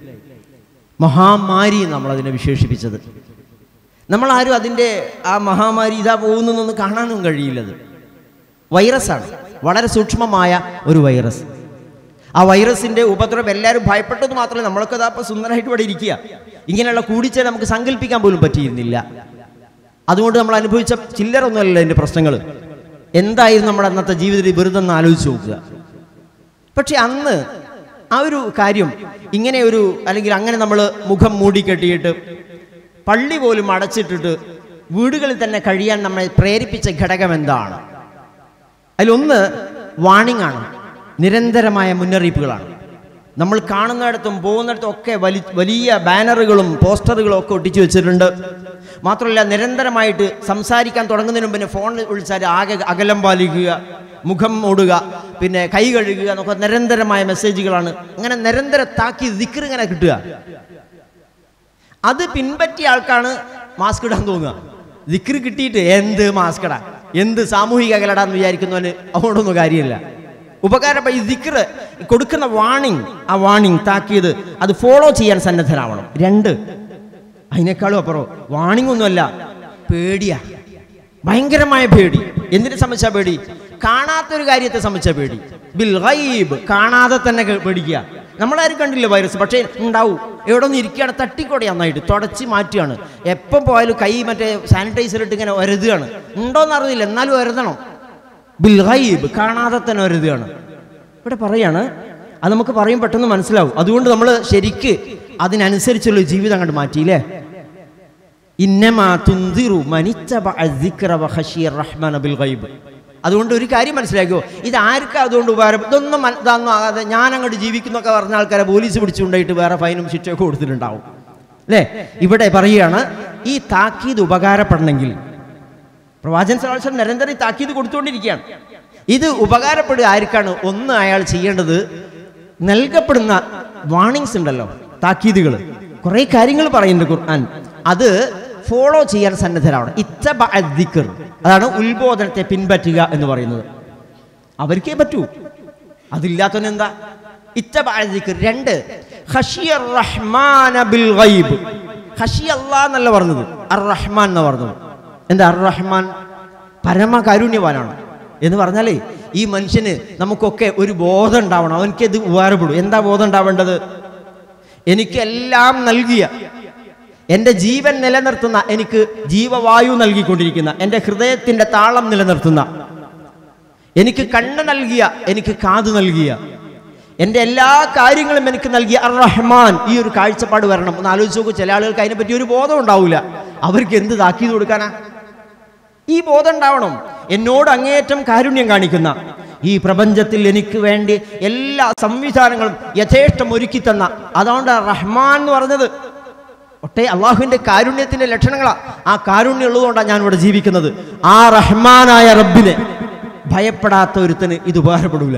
മഹാമാരി നമ്മളതിനെ വിശേഷിപ്പിച്ചത് നമ്മളാരും അതിൻ്റെ ആ മഹാമാരി ഇതാ പോകുന്നൊന്നും കാണാനും കഴിയില്ലത് വൈറസാണ് വളരെ സൂക്ഷ്മമായ ഒരു വൈറസ് ആ വൈറസിന്റെ ഉപദ്രവം എല്ലാവരും ഭയപ്പെട്ടത് മാത്രമേ നമ്മളൊക്കെ അതാ ഇപ്പൊ സുന്ദരമായിട്ട് ഇവിടെ ഇരിക്കുക ഇങ്ങനെയുള്ള കൂടിച്ചേ നമുക്ക് സങ്കല്പിക്കാൻ പോലും പറ്റിയിരുന്നില്ല അതുകൊണ്ട് നമ്മൾ അനുഭവിച്ച ചില്ലറൊന്നുമല്ല എൻ്റെ പ്രശ്നങ്ങൾ എന്തായിരുന്നു നമ്മുടെ അന്നത്തെ ജീവിതത്തിൽ വെറുതെ ഒന്ന് ആലോചിച്ച് നോക്കുക പക്ഷെ അന്ന് ആ ഒരു കാര്യം ഇങ്ങനെ ഒരു അല്ലെങ്കിൽ അങ്ങനെ നമ്മൾ മുഖം മൂടിക്കെട്ടിയിട്ട് പള്ളി പോലും അടച്ചിട്ടിട്ട് വീടുകളിൽ തന്നെ കഴിയാൻ നമ്മളെ പ്രേരിപ്പിച്ച ഘടകം എന്താണ് അതിലൊന്ന് വാണിംഗ് ആണ് നിരന്തരമായ മുന്നറിയിപ്പുകളാണ് നമ്മൾ കാണുന്നിടത്തും പോകുന്നിടത്തും ഒക്കെ വലി വലിയ ബാനറുകളും പോസ്റ്ററുകളും ഒക്കെ ഒട്ടിച്ചു വെച്ചിട്ടുണ്ട് മാത്രമല്ല നിരന്തരമായിട്ട് സംസാരിക്കാൻ തുടങ്ങുന്നതിന് മുമ്പ് ഫോൺ വിളിച്ചാൽ ആകെ അകലം പാലിക്കുക മുഖം മൂടുക പിന്നെ കൈ കഴുകുക എന്നൊക്കെ നിരന്തരമായ മെസ്സേജുകളാണ് അങ്ങനെ നിരന്തര താക്കി ദിക്കർ ഇങ്ങനെ കിട്ടുക അത് പിൻപറ്റിയ ആൾക്കാണ് മാസ്ക് ഇടാൻ തോന്നുക ദിക്ർ കിട്ടിയിട്ട് എന്ത് മാസ്ക് ഇടാ എന്ത് സാമൂഹിക അകലടാന്ന് വിചാരിക്കുന്നവന് അതുകൊണ്ടൊന്നും കാര്യമില്ല ഉപകാരം ഈ ദിക്ർ കൊടുക്കുന്ന വാണിംഗ് ആ വാണിംഗ് താക്കിയത് അത് ഫോളോ ചെയ്യാൻ സന്നദ്ധരാവണം രണ്ട് അതിനേക്കാളും അപ്പുറം വാണിംഗ് ഒന്നുമല്ല പേടിയാ ഭയങ്കരമായ പേടി എന്തിനെ സംബന്ധിച്ച പേടി കാണാത്തൊരു കാര്യത്തെ സംബന്ധിച്ച പേടി ബിൽ ഗൈബ് കാണാതെ തന്നെ കേ- പേടിക്കുക നമ്മളാരും കണ്ടില്ല വൈറസ് പക്ഷേ ഉണ്ടാവും എവിടെ ഒന്ന് ഇരിക്കുകയാണ് തട്ടിക്കോടെ നന്നായിട്ട് തുടച്ച് മാറ്റുകയാണ് എപ്പം പോയാലും കൈ മറ്റേ സാനിറ്റൈസർ ഇട്ട് ഇങ്ങനെ ഒരതുകയാണ് ഉണ്ടോന്ന് അറിയില്ല എന്നാലും ഒരതണം ബിൽ ഗൈബ് കാണാതെ തന്നെ ഒരതുകയാണ് ഇവിടെ പറയാണ് അത് നമുക്ക് പറയും പെട്ടെന്ന് മനസ്സിലാവും അതുകൊണ്ട് നമ്മൾ ശരിക്ക് അതിനനുസരിച്ചുള്ള ജീവിതം അങ്ങോട്ട് മാറ്റിയില്ലേ ഇന്നമാ തുന്തിറു മനിത്തബഅ الذിക്ര വഖശിയ റഹ്മാന ബിൽ ഗൈബ് അതുകൊണ്ട് ഒരു കാര്യം മനസ്സിലാക്കിയോ ഇത് ആർക്കാ അതുകൊണ്ട് ഉപകാരം ഇതൊന്നും മന- ഇതൊന്നും ആകാതെ ഞാൻ അങ്ങോട്ട് ജീവിക്കുന്നൊക്കെ പറഞ്ഞ ആൾക്കാരെ പോലീസ് പിടിച്ചുകൊണ്ടായിട്ട് വേറെ ഫൈനും ശിക്ഷയൊക്കെ കൊടുത്തിട്ടുണ്ടാവും അല്ലേ ഇവിടെ പറയുകയാണ് ഈ താക്കീത് ഉപകാരപ്പെടണമെങ്കിൽ പ്രവാചകൻ സലാഹം നിരന്തരം ഈ താക്കീത് കൊടുത്തുകൊണ്ടിരിക്കുകയാണ് ഇത് ഉപകാരപ്പെടുക ആർക്കാണ് ഒന്ന് അയാൾ ചെയ്യേണ്ടത് നൽകപ്പെടുന്ന വാണിങ്സ് ഉണ്ടല്ലോ താക്കീതുകൾ കുറേ കാര്യങ്ങൾ പറയുന്നുണ്ട് ഖുർആൻ അത് ഫോളോ ചെയ്യാൻ സന്നദ്ധരാവണം ഇത്തബ ദിക്കർ അതാണ് ഉത്ബോധനത്തെ പിൻപറ്റുക എന്ന് പറയുന്നത് അവർക്കേ പറ്റൂ അതില്ലാത്തവന് എന്താ ഇത്തബ ദിക്കർ രണ്ട് ഖശിയ റഹ്മാന ബിൽ ഗൈബ് ഖശി അല്ലാ എന്നല്ല പറഞ്ഞത് അർ റഹ്മാൻ എന്ന് പറഞ്ഞത് എന്താ അർ റഹ്മാൻ പരമകാരുണ്യവാനാണ് എന്ന് പറഞ്ഞാലേ ഈ മനുഷ്യന് നമുക്കൊക്കെ ഒരു ബോധം ഉണ്ടാവണം അവനക്ക് ഇത് ഉപകാരപ്പെടും എന്താ ബോധം ഉണ്ടാവേണ്ടത് എനിക്കെല്ലാം നൽകിയ എൻ്റെ ജീവൻ നിലനിർത്തുന്ന എനിക്ക് ജീവവായു നൽകിക്കൊണ്ടിരിക്കുന്ന എൻ്റെ ഹൃദയത്തിൻ്റെ താളം നിലനിർത്തുന്ന എനിക്ക് കണ്ണ് നൽകിയ എനിക്ക് കാത് നൽകിയ എൻ്റെ എല്ലാ കാര്യങ്ങളും എനിക്ക് നൽകിയ അർ റഹ്മാൻ ഈ ഒരു കാഴ്ചപ്പാട് വരണം ഒന്ന് ആലോചിച്ച് നോക്കൂ ചില ആളുകൾക്ക് അതിനെപ്പറ്റി ഒരു ബോധം ഉണ്ടാവില്ല അവർക്ക് എന്ത് താക്കീത് കൊടുക്കാനാ ഈ ബോധം ഉണ്ടാവണം എന്നോട് അങ്ങേയറ്റം കാരുണ്യം കാണിക്കുന്ന ഈ പ്രപഞ്ചത്തിൽ എനിക്ക് വേണ്ടി എല്ലാ സംവിധാനങ്ങളും യഥേഷ്ടം ഒരുക്കി തന്ന അതുകൊണ്ട് റഹ്മാൻ എന്ന് പറഞ്ഞത് ഒട്ടേ അള്ളാഹുവിന്റെ കാരുണ്യത്തിന്റെ ലക്ഷണങ്ങളാ ആ കാരുണ്യം ഉള്ളതുകൊണ്ടാണ് ഞാൻ ഇവിടെ ജീവിക്കുന്നത് ആ റഹ്മാനായ റബ്ബിനെ ഭയപ്പെടാത്ത ഒരുത്തന് ഇത് ഉപകാരപ്പെടൂല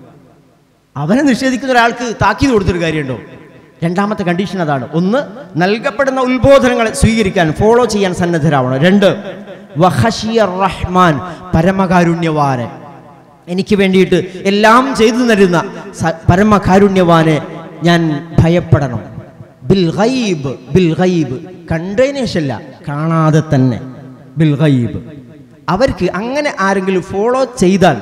അവനെ നിഷേധിക്കുന്ന ഒരാൾക്ക് താക്കീത് കൊടുത്തൊരു കാര്യമുണ്ടോ രണ്ടാമത്തെ കണ്ടീഷൻ അതാണ് ഒന്ന് നൽകപ്പെടുന്ന ഉത്ബോധനങ്ങളെ സ്വീകരിക്കാൻ ഫോളോ ചെയ്യാൻ സന്നദ്ധരാവണം രണ്ട് വഹഷിയ റഹ്മാൻ പരമകാരുണ്യവാനെ എനിക്ക് വേണ്ടിയിട്ട് എല്ലാം ചെയ്തു തരുന്ന സ- പരമകാരുണ്യവാനെ ഞാൻ ഭയപ്പെടണം ബിൽ ഗൈബ് ബിൽ ഗൈബ് കണ്ടതിന് ശേഷമല്ല കാണാതെ തന്നെ ബിൽ ഗൈബ് അവർക്ക് അങ്ങനെ ആരെങ്കിലും ഫോളോ ചെയ്താൽ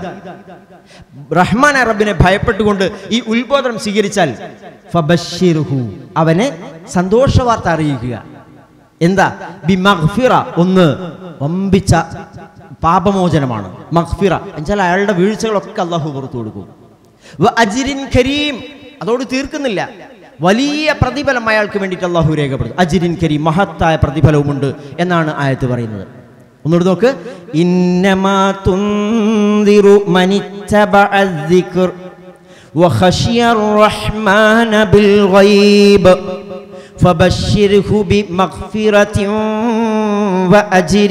റഹ്മാൻ റബ്ബിനെ ഭയപ്പെട്ടുകൊണ്ട് ഈ ഉത്ബോധനം സ്വീകരിച്ചാൽ ഫബശ്ശിർഹു അവനെ സന്തോഷവാർത്ത അറിയിക്കുക എന്താ ബി മഗ്ഫിറ ഒന്ന് വമ്പിച്ച പാപമോചനമാണ് മഗ്ഫിറ എന്നുവെച്ചാൽ അയാളുടെ വീഴ്ചകളൊക്കെ അള്ളാഹു പുറത്തു കൊടുക്കും വ അജിരിൻ കരീം അതോട് തീർക്കുന്നില്ല വലിയ പ്രതിഫലം അയാൾക്ക് വേണ്ടിയിട്ട് അള്ളാഹു രേഖപ്പെടുത്തും അജിരിൻ കരീം മഹത്തായ പ്രതിഫലവുമുണ്ട് എന്നാണ് ആയത്ത് പറയുന്നത് ഒന്നുകൂടി നോക്ക് ഇന്നമാ തുന്തിറു മനിത്തബഅ الذിക്ർ وخشي الرحمن بالغيب فبشره بمغفرة وأجر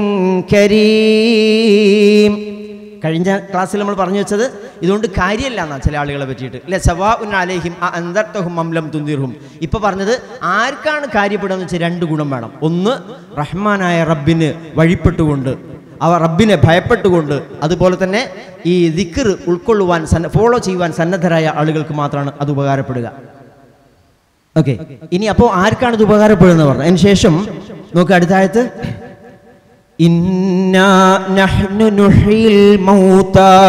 كريم കഴിഞ്ഞ ക്ലാസ്സിൽ നമ്മൾ പറഞ്ഞു വെച്ചത് ഇതുകൊണ്ട് കാര്യമല്ല എന്നാ ചില ആളുകളെ പറ്റിയിട്ട് അല്ലെ സവാ ഉൻ അലേഹിം അന്തർത്തഹും മംലം തുന്തിർഹും ഇപ്പൊ പറഞ്ഞത് ആർക്കാണ് കാര്യപ്പെടുക വെച്ചാൽ രണ്ട് ഗുണം വേണം ഒന്ന് റഹ്മാനായ റബ്ബിന് വഴിപ്പെട്ടുകൊണ്ട് അവ റബ്ബിനെ ഭയപ്പെട്ടുകൊണ്ട് അതുപോലെ തന്നെ ഈ ദിക്കർ ഉൾക്കൊള്ളുവാൻ സന്ന ഫോളോ ചെയ്യുവാൻ സന്നദ്ധരായ ആളുകൾക്ക് മാത്രമാണ് അത് ഉപകാരപ്പെടുക ഓക്കെ ഇനി അപ്പോൾ ആർക്കാണ് ഇത് ഉപകാരപ്പെടുന്നത് പറഞ്ഞു അതിന് ശേഷം നോക്ക് അടുത്ത ആയത്ത് إنا نحن نحيي الموتى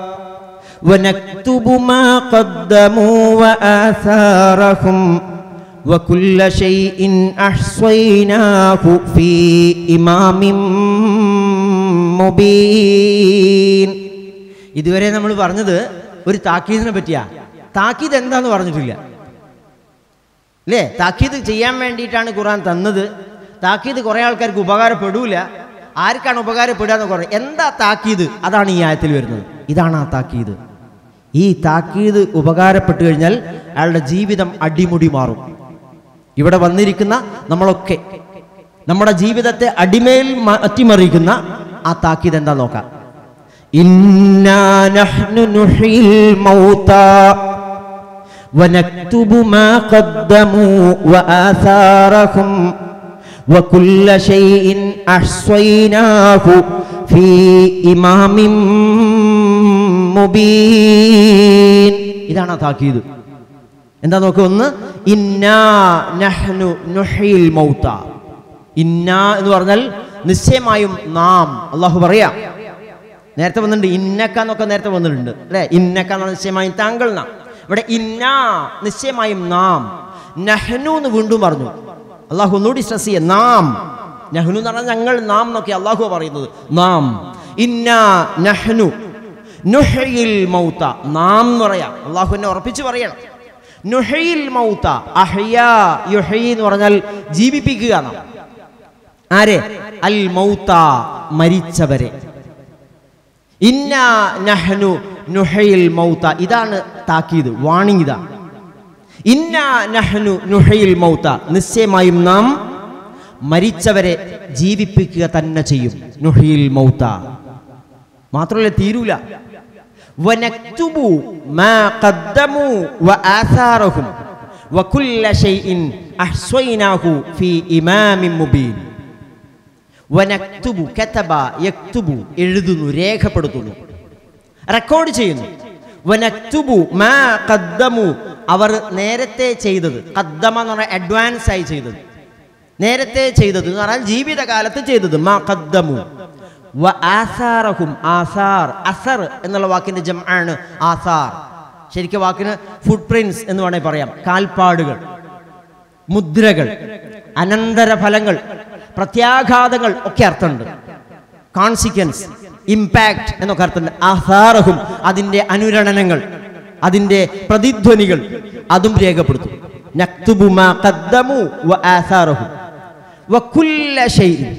ونكتب ما قدموا وآثارهم وكل شيء أحصيناه في إمام مبين ഇതുവരെ നമ്മൾ പറഞ്ഞത് ഒരു താക്കീതിനെ പറ്റിയാ താക്കീത് എന്താന്ന് പറഞ്ഞിട്ടില്ല അല്ലേ താക്കീത് ചെയ്യാൻ വേണ്ടിയിട്ടാണ് ഖുർആൻ തന്നത് താക്കീത് കുറേ ആൾക്കാർക്ക് ഉപകാരപ്പെടൂല ആർക്കാണ് ഉപകാരപ്പെടുക എന്ന് കുറേ എന്താ താക്കീത് അതാണ് ഈ ആയത്തിൽ വരുന്നത് ഇതാണ് ആ താക്കീത് ഈ താക്കീത് ഉപകാരപ്പെട്ടു കഴിഞ്ഞാൽ അയാളുടെ ജീവിതം അടിമുടി മാറും ഇവിടെ വന്നിരിക്കുന്ന നമ്മളൊക്കെ നമ്മുടെ ജീവിതത്തെ അടിമയിൽ മാറ്റിമറിക്കുന്ന ആ താക്കീത് എന്താ നോക്കാം ഇന്നാ നഹ്നു നുഹ്യിൽ മൗതാ ونكتب ما قدموا وآثارهم وكل شيء أحصيناه في إمام مبين ഇതാണ് ആ താക്കീത് എന്താ നോക്കുക ഒന്ന് ഇന്നാ നഹ്നു നുഹീൽ മൗത ഇന്ന എന്ന് പറഞ്ഞാൽ നിശ്ചയമായും നാം അള്ളാഹു പറയാം നേരത്തെ വന്നിട്ടുണ്ട് ഇന്നക്ക എന്നൊക്കെ നേരത്തെ വന്നിട്ടുണ്ട് അല്ലെ ഇന്നക്ക എന്ന് പറഞ്ഞാൽ നിശ്ചയമായും താങ്കൾ നാം ഇവിടെ ഇന്ന നിശ്ചയമായും നാം നഹ്നു എന്ന് വീണ്ടും പറഞ്ഞു അള്ളാഹു ഒന്നുകൂടി സ്ട്രെസ് ചെയ്യുക നാം നഹ്നു എന്ന് പറഞ്ഞാൽ ഞങ്ങൾ നാം എന്നൊക്കെ അള്ളാഹു പറയുന്നത് നാം ഇന്ന നഹ്നു നുഹയിൽ മൗത്ത നാം എന്ന് പറയാം അള്ളാഹു എന്നെ ഉറപ്പിച്ച് പറയണം നുഹയിൽ മൗത്ത അഹ്യ യുഹയി എന്ന് പറഞ്ഞാൽ ജീവിപ്പിക്കുക നാം ആരെ അൽ മൗത്ത മരിച്ചവരെ ഇന്ന നഹ്നു നുഹയിൽ മൗത്ത ഇതാണ് താക്കീത് വാണിംഗ് ഇതാ ഇന്ന നഹ്നു നുഹയിൽ മൗത്ത നിശ്ചയമായും നാം മരിച്ചവരെ ജീവിപ്പിക്കുക തന്നെ ചെയ്യും നുഹയിൽ മൗത്ത മാത്രമല്ല തീരൂല വനക്തുബു മാ ഖദ്ദമു വആഥാറഹും വകുല്ല ഷൈഇൻ അഹ്സൈനാഹു ഫീ ഇമാമിൻ മുബീൻ വനക്തുബു കതബ യക്തുബു എഴുതുന്നു രേഖപ്പെടുത്തുന്നു റെക്കോർഡ് ചെയ്യുന്നു വനക്തുബു മാ ഖദ്ദമു അവർ നേരത്തെ ചെയ്തത് ഖദ്ദമ എന്ന് പറഞ്ഞാൽ അഡ്വാൻസ് ആയി ചെയ്തത് നേരത്തെ ചെയ്തത് എന്ന് പറഞ്ഞാൽ ജീവിതകാലത്ത് ചെയ്തത് മാ ഖദ്ദമു വ ആസാറഹും ആസാർ അസർ എന്നുള്ള വാക്കിന്റെ ജം ആണ് ആസാർ ശരിക്കും വാക്കിന് ഫുട് പ്രിന്റ്സ് എന്ന് വേണമെങ്കിൽ പറയാം കാൽപ്പാടുകൾ മുദ്രകൾ അനന്തരഫലങ്ങൾ പ്രത്യാഘാതങ്ങൾ ഒക്കെ അർത്ഥമുണ്ട് കോൺസിക്വൻസ് ഇമ്പാക്ട് എന്നൊക്കെ അർത്ഥമുണ്ട് ആഹാരഹും അതിൻ്റെ അനുരണനങ്ങൾ അതിൻ്റെ പ്രതിധ്വനികൾ അതും രേഖപ്പെടുത്തും നക്തുബു മാ ഖദ്ദമു വ ആസാറഹും വകുല്ല ഷൈഇൻ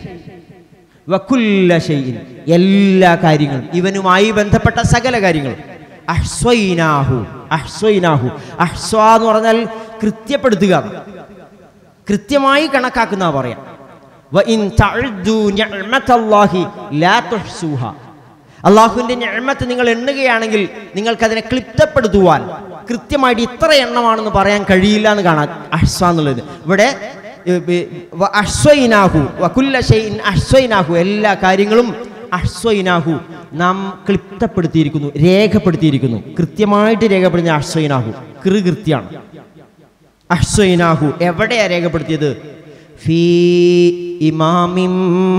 വകുല്ല ഷൈഇൻ എല്ലാ കാര്യങ്ങളും ഇവനുമായി ബന്ധപ്പെട്ട സകല കാര്യങ്ങളും അഹ്സ്വൈനാഹു അഹ്സ്വൈനാഹു അഹ്സ്വ എന്ന് പറഞ്ഞാൽ കൃത്യപ്പെടുത്തുക എന്ന്. കൃത്യമായി കണക്കാക്കുന്ന പറയാം വഇൻ തഅദ്ദു നിഅമതല്ലാഹി ലാ തുഹ്സുഹ അള്ളാഹുവിൻ്റെ ഞമ്മത്ത് നിങ്ങൾ എണ്ണുകയാണെങ്കിൽ നിങ്ങൾക്കതിനെ ക്ലിപ്തപ്പെടുത്തുവാൻ കൃത്യമായിട്ട് ഇത്ര എണ്ണമാണെന്ന് പറയാൻ കഴിയില്ല എന്ന് കാണാം അഹ്സ എന്നുള്ളത് ഇവിടെ ഏ, ഏ, വ അഹ്സ്വൈനാഹു വകുല്ല ഷൈഇൻ അഹ്സ്വൈനാഹു എല്ലാ കാര്യങ്ങളും അഹ്സ്വൈനാഹു നാം ക്ലിപ്തപ്പെടുത്തിയിരിക്കുന്നു രേഖപ്പെടുത്തിയിരിക്കുന്നു കൃത്യമായിട്ട് രേഖപ്പെടുത്തിയ അഹ്സ്വൈനാഹു കൃകൃത്യാണ് അഹ്സ്വൈനാഹു എവിടെയാ രേഖപ്പെടുത്തിയത് ഫീ ഇമാമിൻ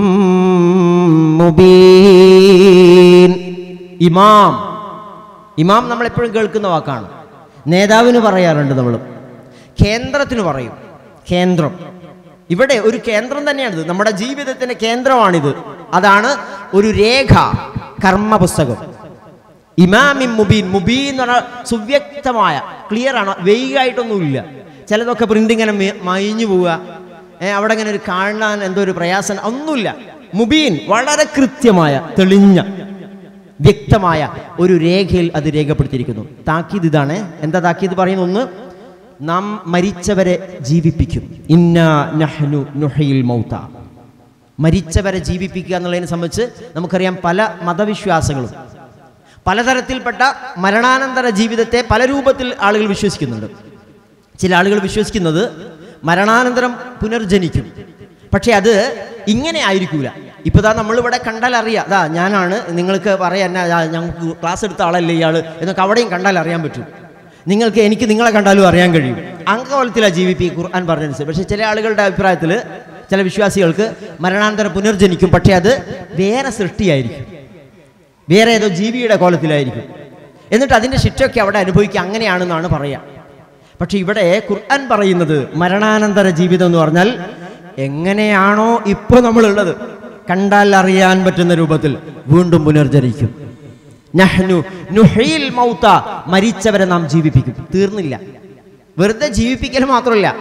മുബീൻ ഇമാം ഇമാം നമ്മൾ എപ്പോഴും കേൾക്കുന്ന വാക്കാണ് നേതാവിന് പറയാറുണ്ട് നമ്മൾ കേന്ദ്രത്തിന് പറയും കേന്ദ്രം ഇവിടെ ഒരു കേന്ദ്രം തന്നെയാണിത് നമ്മുടെ ജീവിതത്തിന്റെ കേന്ദ്രമാണിത് അതാണ് ഒരു രേഖ കർമ്മ പുസ്തകം ഇമാമിൻ മുബീൻ മുബീൻ എന്ന് പറഞ്ഞാൽ സുവ്യക്തമായ ക്ലിയർ ആണ് വെയ്യായിട്ടൊന്നുമില്ല ചിലതൊക്കെ പ്രിന്റ് ഇങ്ങനെ മെ- മയിഞ്ഞു പോവുക ഏ, അവിടെ ഇങ്ങനെ ഒരു കാണാൻ എന്തോ ഒരു പ്രയാസം ഒന്നുമില്ല മുബീൻ വളരെ കൃത്യമായ തെളിഞ്ഞ വ്യക്തമായ ഒരു രേഖയിൽ അത് രേഖപ്പെടുത്തിയിരിക്കുന്നു താക്കീത് ഇതാണ് എന്താ താക്കീത് പറയുന്ന ഒന്ന് നാം മരിച്ചവരെ ജീവിപ്പിക്കും ഇന്ന നഹ്നു നുഹയിൽ മൗത്ത മരിച്ചവരെ ജീവിപ്പിക്കുക എന്നുള്ളതിനെ സംബന്ധിച്ച് നമുക്കറിയാം പല മതവിശ്വാസങ്ങളും പലതരത്തിൽപ്പെട്ട മരണാനന്തര ജീവിതത്തെ പല രൂപത്തിൽ ആളുകൾ വിശ്വസിക്കുന്നുണ്ട് ചില ആളുകൾ വിശ്വസിക്കുന്നത് മരണാനന്തരം പുനർജനിക്കും പക്ഷെ അത് ഇങ്ങനെ ആയിരിക്കൂല ഇപ്പൊ ദാ നമ്മളിവിടെ കണ്ടാൽ അറിയാം അതാ ഞാനാണ് നിങ്ങൾക്ക് പറയാൻ എന്നാ, ആ, ഞങ്ങൾക്ക് ക്ലാസ് എടുത്ത ആളല്ലേ ഇയാൾ എന്നൊക്കെ അവിടെയും കണ്ടാൽ അറിയാൻ പറ്റും നിങ്ങൾക്ക് എനിക്ക് നിങ്ങളെ കണ്ടാലും അറിയാൻ കഴിയും അംഗകോലത്തിലാണ് ജീവിപ്പി ഖുർആൻ പറഞ്ഞനുസരിച്ച് പക്ഷെ ചില ആളുകളുടെ അഭിപ്രായത്തിൽ ചില വിശ്വാസികൾക്ക് മരണാനന്തരം പുനർജനിക്കും പക്ഷെ അത് വേറെ സൃഷ്ടിയായിരിക്കും വേറെ ഏതോ ജീവിയുടെ കോലത്തിലായിരിക്കും എന്നിട്ട് അതിൻ്റെ ശിക്ഷയൊക്കെ അവിടെ അനുഭവിക്കുക അങ്ങനെയാണെന്നാണ് പറയുക പക്ഷെ ഇവിടെ ഖുർആൻ പറയുന്നത് മരണാനന്തര ജീവിതം എന്ന് പറഞ്ഞാൽ എങ്ങനെയാണോ ഇപ്പോൾ നമ്മളുള്ളത് കണ്ടാൽ അറിയാൻ പറ്റുന്ന രൂപത്തിൽ വീണ്ടും പുനർജനിക്കും നഹ്നു നുഹയിൽ മൗത്ത മരിച്ചവരെ നാം ജീവിപ്പിക്കും തീർന്നില്ല വെറുതെ ജീവിപ്പിക്കൽ മാത്രമല്ല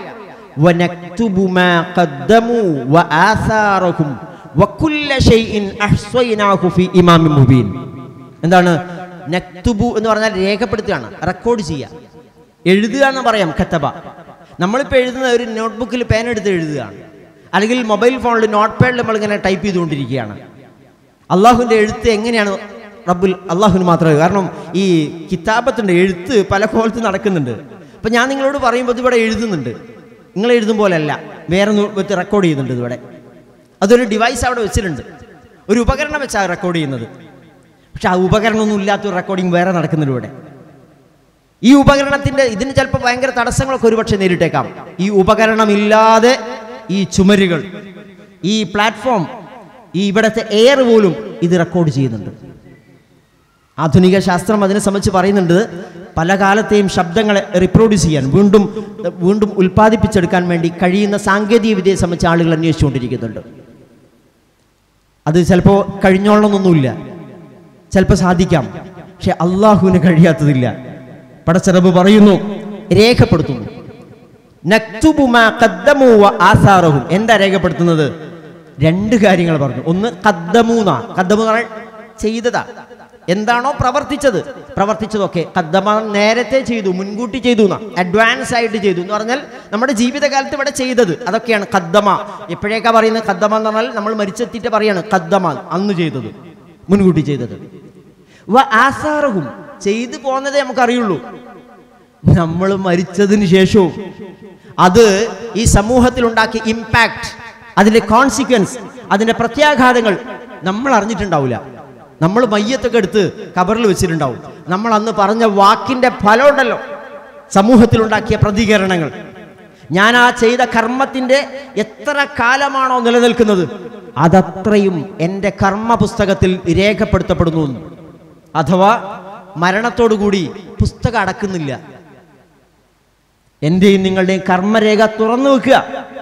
വനക്തുബു മാ ഖദ്ദമു വആസാറഹും വകുല്ല ഷൈഇൻ അഹ്സൈനാഹു ഫീ ഇമാമിൻ മുബീൻ എന്താണ് നക്തുബു എന്ന് പറഞ്ഞാൽ രേഖപ്പെടുത്തുകയാണ് റെക്കോർഡ് ചെയ്യുക എഴുതുക എന്ന് പറയാം കത്തബ നമ്മളിപ്പോൾ എഴുതുന്ന ഒരു നോട്ട്ബുക്കിൽ പേന എടുത്ത് എഴുതുകയാണ് അല്ലെങ്കിൽ മൊബൈൽ ഫോണിൽ നോട്ട് പാഡിൽ നമ്മളിങ്ങനെ ടൈപ്പ് ചെയ്തുകൊണ്ടിരിക്കുകയാണ് അള്ളാഹുവിൻ്റെ എഴുത്ത് എങ്ങനെയാണ് റബ്ബുൽ അള്ളാഹുവിന് മാത്രമേ കാരണം ഈ കിതാബത്തിൻ്റെ എഴുത്ത് പല കോലത്ത് നടക്കുന്നുണ്ട് അപ്പം ഞാൻ നിങ്ങളോട് പറയുമ്പോൾ ഇതിവിടെ എഴുതുന്നുണ്ട് നിങ്ങൾ എഴുതും പോലെയല്ല വേറെ ഒന്ന് വെച്ച് റെക്കോർഡ് ചെയ്യുന്നുണ്ട് ഇതിവിടെ അതൊരു ഡിവൈസ് അവിടെ വെച്ചിട്ടുണ്ട് ഒരു ഉപകരണം വെച്ചാണ് റെക്കോർഡ് ചെയ്യുന്നത് പക്ഷെ ആ ഉപകരണമൊന്നും ഇല്ലാത്തൊരു റെക്കോർഡിംഗ് വേറെ നടക്കുന്നുണ്ട് ഇവിടെ ഈ ഉപകരണത്തിന്റെ ഇതിന് ചിലപ്പോൾ ഭയങ്കര തടസ്സങ്ങളൊക്കെ ഒരുപക്ഷെ നേരിട്ടേക്കാം ഈ ഉപകരണമില്ലാതെ ഈ ചുമരുകൾ ഈ പ്ലാറ്റ്ഫോം ഈ ഇവിടുത്തെ എയർ പോലും ഇത് റെക്കോർഡ് ചെയ്യുന്നുണ്ട് ആധുനിക ശാസ്ത്രം അതിനെ സംബന്ധിച്ച് പറയുന്നുണ്ട് പല കാലത്തെയും ശബ്ദങ്ങളെ റിപ്രൊഡ്യൂസ് ചെയ്യാൻ വീണ്ടും വീണ്ടും ഉൽപ്പാദിപ്പിച്ചെടുക്കാൻ വേണ്ടി കഴിയുന്ന സാങ്കേതിക വിദ്യയെ സംബന്ധിച്ച് ആളുകൾ അന്വേഷിച്ചുകൊണ്ടിരിക്കുന്നുണ്ട് അത് ചിലപ്പോൾ കഴിഞ്ഞോളണമെന്നൊന്നുമില്ല ചിലപ്പോൾ സാധിക്കാം പക്ഷെ അള്ളാഹുവിന് കഴിയാത്തതില്ല പടച്ചറബ് പറയുന്നു രേഖപ്പെടുത്തുന്നു നക്തുബു മാ ഖദ്ദമു വ ആസാറഹും എന്താ രേഖപ്പെടുത്തുന്നത് രണ്ട് കാര്യങ്ങൾ പറഞ്ഞു ഒന്ന് കദ്ദമൂന്ന കദ്ദമു എന്ന് പറഞ്ഞാൽ ചെയ്തതാ എന്താണോ പ്രവർത്തിച്ചത് പ്രവർത്തിച്ചതൊക്കെ കദ്ദമ നേരത്തെ ചെയ്തു മുൻകൂട്ടി ചെയ്തു എന്നാ അഡ്വാൻസ് ആയിട്ട് ചെയ്തു എന്ന് പറഞ്ഞാൽ നമ്മുടെ ജീവിതകാലത്ത് ഇവിടെ ചെയ്തത് അതൊക്കെയാണ് കദ്ദമ എപ്പോഴേക്കാ പറയുന്നത് കദ്ദമ എന്ന് പറഞ്ഞാൽ നമ്മൾ മരിച്ചെത്തിയിട്ട് പറയാണ് കദ്ദമ അന്ന് ചെയ്തത് മുൻകൂട്ടി ചെയ്തത് വ ആസാറഹും ചെയ്തു പോന്നതേ നമുക്കറിയുള്ളൂ നമ്മൾ മരിച്ചതിന് ശേഷവും അത് ഈ സമൂഹത്തിൽ ഉണ്ടാക്കിയ ഇമ്പാക്ട് അതിന്റെ കോൺസിക്വൻസ് അതിന്റെ പ്രത്യാഘാതങ്ങൾ നമ്മൾ അറിഞ്ഞിട്ടുണ്ടാവില്ല നമ്മൾ മയ്യത്തൊക്കെ എടുത്ത് കബറിൽ വെച്ചിട്ടുണ്ടാവും നമ്മൾ അന്ന് പറഞ്ഞ വാക്കിന്റെ ഫലം ഉണ്ടല്ലോ സമൂഹത്തിലുണ്ടാക്കിയ പ്രതികരണങ്ങൾ ഞാൻ ആ ചെയ്ത കർമ്മത്തിന്റെ എത്ര കാലമാണോ നിലനിൽക്കുന്നത് അതത്രയും എൻ്റെ കർമ്മ പുസ്തകത്തിൽ രേഖപ്പെടുത്തപ്പെടുന്നു എന്ന്. അഥവാ മരണത്തോടുകൂടി പുസ്തകം അടക്കുന്നില്ല എന്റെയും നിങ്ങളുടെയും കർമ്മരേഖ തുറന്നു വെക്കുക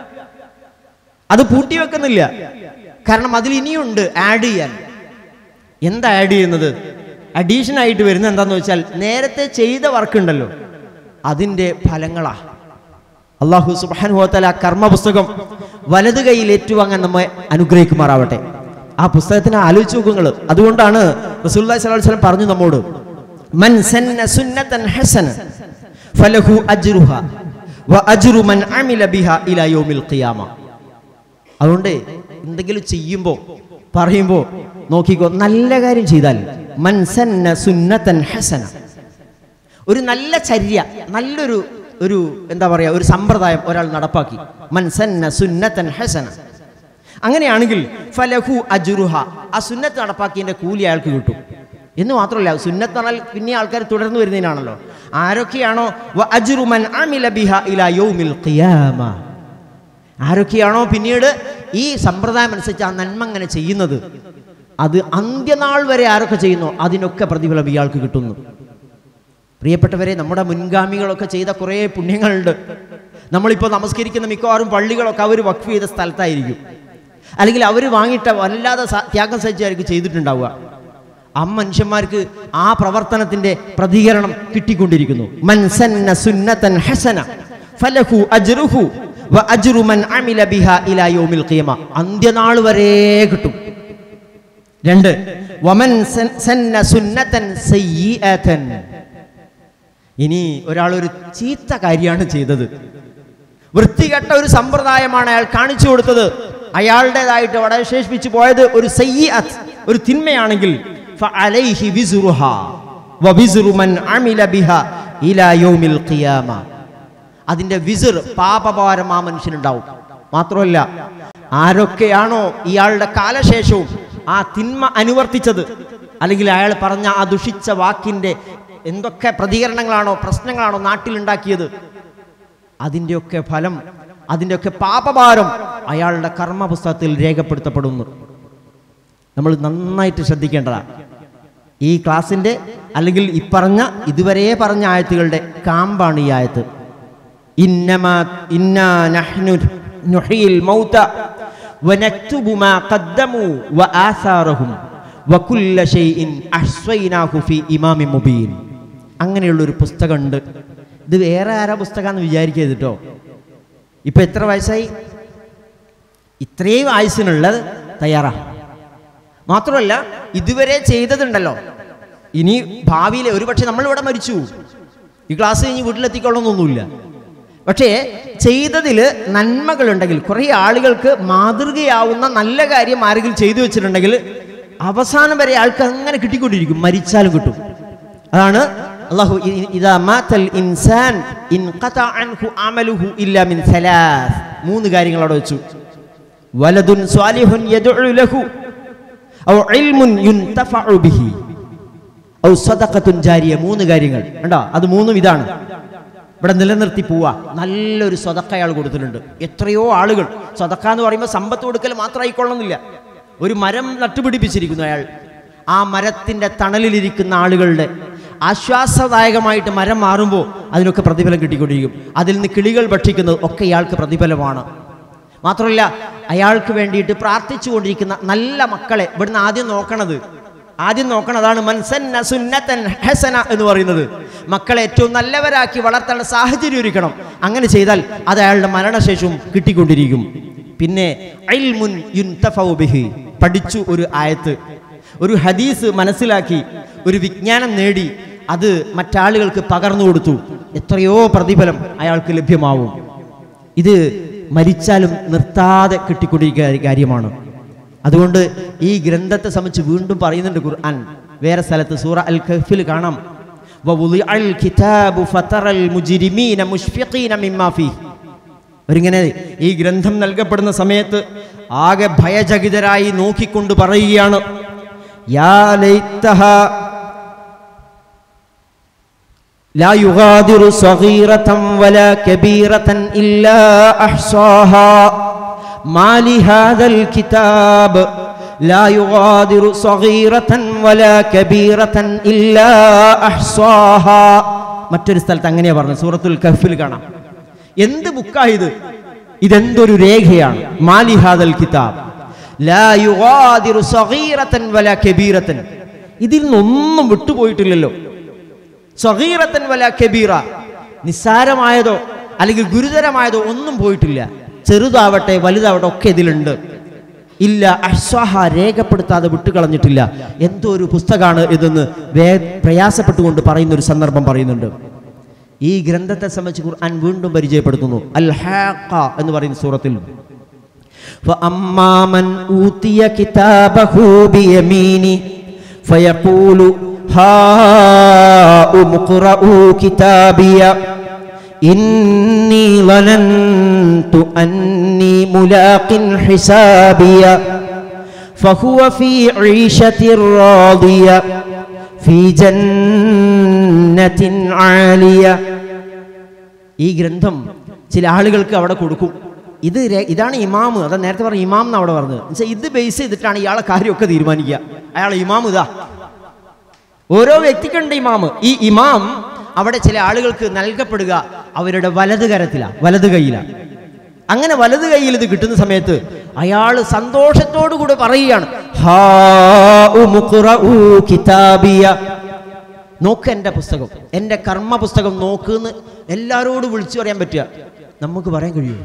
അത് പൂട്ടിവെക്കുന്നില്ല കാരണം അതിൽ ഇനിയുണ്ട് ആഡ് ചെയ്യാൻ എന്താ ആഡ് ചെയ്യുന്നത് അഡീഷൻ ആയിട്ട് വരുന്നത് എന്താന്ന് വെച്ചാൽ നേരത്തെ ചെയ്ത വർക്ക് ഉണ്ടല്ലോ അതിൻ്റെ ഫലങ്ങളാ അള്ളാഹു സുബാനുഭവത്തല ആ കർമ്മ പുസ്തകം വലത് കൈയിൽ ഏറ്റുവാങ്ങാൻ നമ്മെ അനുഗ്രഹിക്കുമാറാവട്ടെ ആ പുസ്തകത്തിനെ ആലോചിച്ച് നോക്കുങ്ങൾ അതുകൊണ്ടാണ് റസൂലുള്ളാഹി സ്വല്ലല്ലാഹു അലൈഹി വസല്ലം പറഞ്ഞു നമ്മോട് മൻ സന്ന സുന്നതൻ ഹസന ഫലഹു അജ്റുഹ വ അജ്റു മൻ അമില ബിഹ ഇലാ യൗമിൽ ഖിയാമ അതുകൊണ്ട് എന്തെങ്കിലും ചെയ്യുമ്പോൾ പറയുമ്പോൾ നോക്കിക്കോ നല്ല കാര്യം ചെയ്താൽ മൻ സന്ന സുന്നതൻ ഹസന ഒരു നല്ല ചര്യ നല്ലൊരു ഒരു എന്താ പറയുക ഒരു സമ്പ്രദായം ഒരാൾ നടപ്പാക്കി മൻസന്ന സുന്നത്തൻ ഹസന അങ്ങനെയാണെങ്കിൽ ഫലഹു അജുറുഹ ആ സുന്നത്ത് നടപ്പാക്കിയതിൻ്റെ കൂലി അയാൾക്ക് കിട്ടും എന്ന് മാത്രമല്ല സുന്നത്ത് പറഞ്ഞാൽ പിന്നെ ആൾക്കാർ തുടർന്ന് വരുന്നതിനാണല്ലോ ആരൊക്കെയാണോ വ അജ്റു മൻ അമില ബിഹ ഇലാ യൗമിൽ ഖിയാമ ആരൊക്കെയാണോ പിന്നീട് ഈ സമ്പ്രദായം അനുസരിച്ച് ആ നന്മ അങ്ങനെ ചെയ്യുന്നത് അത് അന്ത്യനാൾ വരെ ആരൊക്കെ ചെയ്യുന്നോ അതിനൊക്കെ പ്രതിഫലം ഇയാൾക്ക് കിട്ടുന്നു പ്രിയപ്പെട്ടവരെ നമ്മുടെ മുൻഗാമികളൊക്കെ ചെയ്ത കുറേ പുണ്യങ്ങളുണ്ട് നമ്മളിപ്പോൾ നമസ്കരിക്കുന്ന മിക്കവാറും പള്ളികളൊക്കെ അവർ വഖഫ് ചെയ്ത സ്ഥലത്തായിരിക്കും അല്ലെങ്കിൽ അവർ വാങ്ങിയിട്ട വല്ലാതെ സ- ത്യാഗം സഹിച്ചായിരിക്കും ചെയ്തിട്ടുണ്ടാവുക ആ മനുഷ്യന്മാർക്ക് ആ പ്രവർത്തനത്തിന്റെ പ്രതികരണം കിട്ടിക്കൊണ്ടിരിക്കുന്നു മൻ സന്ന സുന്നതൻ ഹസന ഫലഹു അജ്റുഹു വ അജ്റു മൻ അമില ബിഹ ഇലാ യൗമിൽ ഖിയമ അന്ത്യനാൾ വരെ കിട്ടും രണ്ട് വമൻ സൻ- സന്ന സുന്നതൻ സയ്യിഅതൻ ഇനി ഒരാൾ ഒരു ചീത്ത കാര്യമാണ് ചെയ്തത് വൃത്തികെട്ട ഒരു സമ്പ്രദായമാണ് അയാൾ കാണിച്ചു കൊടുത്തത് അയാളുടേതായിട്ട് അവിടെ വിശേഷിപ്പിച്ചു പോയത് ഒരു സയ്യിഅത്ത് ഒരു തിന്മയാണെങ്കിൽ ഫഅലൈഹി വിസ്റുഹ വവിസ്റു മൻ അമില ബിഹ ഇലാ യൗമിൽ ഖിയാമ അതിന്റെ വിസിർ പാപഭാരം ആ മനുഷ്യനുണ്ടാവും മാത്രമല്ല ആരൊക്കെയാണോ ഇയാളുടെ കാലശേഷവും ആ തിന്മ അനുവർത്തിച്ചത് അല്ലെങ്കിൽ അയാൾ പറഞ്ഞ ആ ദുഷിച്ച വാക്കിന്റെ എന്തൊക്കെ പ്രതികരണങ്ങളാണോ പ്രശ്നങ്ങളാണോ നാട്ടിലുണ്ടാക്കിയത് അതിൻ്റെയൊക്കെ ഫലം അതിൻ്റെയൊക്കെ പാപഭാരം അയാളുടെ കർമ്മ പുസ്തകത്തിൽ രേഖപ്പെടുത്തപ്പെടുന്നു നമ്മൾ നന്നായിട്ട് ശ്രദ്ധിക്കേണ്ടതാണ് ഈ ക്ലാസ്സിൻ്റെ അല്ലെങ്കിൽ ഈ പറഞ്ഞ ഇതുവരെ പറഞ്ഞ ആയത്തുകളുടെ കാമ്പാണ് ഈ ആയത്ത് ഇന്നമാ ഇന്നാ നഹ്നു നുഹീൽ മൗത വനക്തുബു മാ ഖദ്ദമു വആസാറഹും വകുല്ല ഷൈഇൻ അഹ്സൈനാഹു ഫീ ഇമാമിൻ മുബീൻ അങ്ങനെയുള്ളൊരു പുസ്തകമുണ്ട് ഇത് വേറെ ആരാ പുസ്തകമെന്ന് വിചാരിക്കരുത് കേട്ടോ ഇപ്പൊ എത്ര വയസ്സായി ഇത്രയും ആയുസിനുള്ളത് തയ്യാറാ മാത്രമല്ല ഇതുവരെ ചെയ്തതുണ്ടല്ലോ ഇനി ഭാവിയിൽ ഒരുപക്ഷെ നമ്മളിവിടെ മരിച്ചു ഈ ക്ലാസ് കഴിഞ്ഞ് വീട്ടിലെത്തിക്കൊള്ളണമെന്നൊന്നുമില്ല പക്ഷേ ചെയ്തതിൽ നന്മകളുണ്ടെങ്കിൽ കുറേ ആളുകൾക്ക് മാതൃകയാവുന്ന നല്ല കാര്യം ആരെങ്കിലും ചെയ്തു വെച്ചിട്ടുണ്ടെങ്കിൽ അവസാനം വരെ ആൾക്ക് അങ്ങനെ കിട്ടിക്കൊണ്ടിരിക്കും മരിച്ചാലും കിട്ടും അതാണ് അള്ളാഹു ഇ- ഇദാ മാത്തൽ ഇൻസാൻ ഇൻഖത അൻഹു അമലുഹു ഇല്ലാ മിൻ സലാസ് മൂന്ന് കാര്യങ്ങൾ അവിടെ വെച്ചു വലതുൻ സ്വാലിഹുൻ യദ്ഉ ലഹു ഔ ഇൽമുൻ യുൻതഫഉ ബിഹി ഔ സദഖത്തുൻ ജാരിയ മൂന്ന് കാര്യങ്ങൾ കണ്ടോ അത് മൂന്നും ഇതാണ് ഇവിടെ നിലനിർത്തി പോവാ നല്ലൊരു സ്വതക്ക അയാൾ കൊടുത്തിട്ടുണ്ട് എത്രയോ ആളുകൾ സ്വതക്ക എന്ന് പറയുമ്പോൾ സമ്പത്ത് കൊടുക്കൽ മാത്രമായിക്കൊള്ളുന്നില്ല ഒരു മരം നട്ടുപിടിപ്പിച്ചിരിക്കുന്നു അയാൾ ആ മരത്തിന്റെ തണലിലിരിക്കുന്ന ആളുകളുടെ ആശ്വാസദായകമായിട്ട് മരം മാറുമ്പോൾ അതിനൊക്കെ പ്രതിഫലം കിട്ടിക്കൊണ്ടിരിക്കും അതിൽ നിന്ന് കിളികൾ ഭക്ഷിക്കുന്നത് ഒക്കെ ഇയാൾക്ക് പ്രതിഫലമാണ് മാത്രമല്ല അയാൾക്ക് വേണ്ടിയിട്ട് പ്രാർത്ഥിച്ചു കൊണ്ടിരിക്കുന്ന നല്ല മക്കളെ ഇവിടുന്ന് ആദ്യം നോക്കണത് ആദ്യം നോക്കണതാണ് മൻസന്ന സുന്നത്തൻ ഹസന എന്ന് പറയുന്നത് മക്കളെ ഏറ്റവും നല്ലവരാക്കി വളർത്താനുള്ള സാഹചര്യം ഒരുക്കണം അങ്ങനെ ചെയ്താൽ അത് അയാളുടെ മരണശേഷവും കിട്ടിക്കൊണ്ടിരിക്കും പിന്നെ ഇൽമുൻ യുൻതഫഉ ബിഹി പഠിച്ചു ഒരു ആയത്ത് ഒരു ഹദീസ് മനസ്സിലാക്കി ഒരു വിജ്ഞാനം നേടി അത് മറ്റാളുകൾക്ക് പകർന്നു കൊടുത്തു എത്രയോ പ്രതിഫലം അയാൾക്ക് ലഭ്യമാവും ഇത് മരിച്ചാലും നിർത്താതെ കിട്ടിക്കൊണ്ടിരിക്കുന്ന കാര്യമാണ് അതുകൊണ്ട് ഈ ഗ്രന്ഥത്തെ സംബന്ധിച്ച് വീണ്ടും പറയുന്നുണ്ട് ഖുർആൻ വേറെ സ്ഥലത്ത് സൂറ അൽ ഖഹ്ഫിൽ കാണാം വവുളിഅ അൽ കിതാബു ഫതറൽ മുജ്രിമീന മുഷ്ഫിഖീന മിമ്മാ ഫീഹ് അവരിങ്ങനെ ഈ ഗ്രന്ഥം നൽകപ്പെടുന്ന സമയത്ത് ആകെ ഭയചകിതരായി നോക്കിക്കൊണ്ട് പറയുകയാണ് യാ ലൈത്തഹ لا يغادر صغيرة ولا كبيرة إلا أحصاها ما لهذا الكتاب لا يغادر صغيرة ولا كبيرة إلا أحصاها മറ്റൊരു സ്ഥലത്ത് അങ്ങനെയാ പറഞ്ഞത് സൂറത്തുൽ കഹ്ഫിൽ കാണാം എന്ത് ബുക്കായത് ഇതെന്തൊരു രേഖയാണ് മാലിഹാദൽ കിതാബ് ലാ യുഗാദിറു സഗീറത്തൻ വലാ കബീറത്തൻ ഇതിൽ നിന്നൊന്നും വിട്ടുപോയിട്ടില്ലല്ലോ സഗീറത്തൻ വല കബീറ നിസ്സാരമായതോ അല്ലെങ്കിൽ ഗുരുതരമായതോ ഒന്നും പോയിട്ടില്ല ചെറുതാവട്ടെ വലുതാവട്ടെ ഒക്കെ ഇതിലുണ്ട് ഇല്ല അഹ്സ്വാഹ രേഖപ്പെടുത്താതെ വിട്ടുകളഞ്ഞിട്ടില്ല എന്തോ ഒരു പുസ്തകമാണ് ഇതെന്ന് വേ പ്രയാസപ്പെട്ടുകൊണ്ട് പറയുന്ന ഒരു സന്ദർഭം പറയുന്നുണ്ട് ഈ ഗ്രന്ഥത്തെ സംബന്ധിച്ച് ഖുർആൻ വീണ്ടും പരിചയപ്പെടുത്തുന്നു അൽ ഹാഖ എന്ന് പറയുന്ന സൂറത്തിൽ فأما من أوتي كتابه بيمينه فيقول هاؤم اقرءوا كتابي إني ظننت أني ملاق حسابي فهو في عيشة راضية في جنة عالية ഈ ഗ്രന്ഥം ചില ആളുകൾക്ക് അവിടെ കൊടുക്കും ഇത് രേ- ഇതാണ് ഇമാമ് അതാ നേരത്തെ പറഞ്ഞ ഇമാം എന്ന് അവിടെ പറഞ്ഞത് എന്നുവെച്ചാൽ ഇത് ബേസ് ചെയ്തിട്ടാണ് ഇയാളെ കാര്യമൊക്കെ തീരുമാനിക്കുക അയാളെ ഇമാം ഇതാ ഓരോ വ്യക്തിക്കുണ്ട് ഇമാമ് ഈ ഇമാം അവിടെ ചില ആളുകൾക്ക് നൽകപ്പെടുക അവരുടെ വലത് കരത്തിലാണ് വലത് കൈയിലാണ് അങ്ങനെ വലത് കൈയിൽ ഇത് കിട്ടുന്ന സമയത്ത് അയാൾ സന്തോഷത്തോടു കൂടി പറയുകയാണ് ഹാ ഉമുഖ്റഊ കിതാബിയ നോക്ക് എൻ്റെ പുസ്തകം എൻ്റെ കർമ്മ പുസ്തകം നോക്കുന്ന് എല്ലാവരോടും വിളിച്ചു പറയാൻ പറ്റുക നമുക്ക് പറയാൻ കഴിയുമോ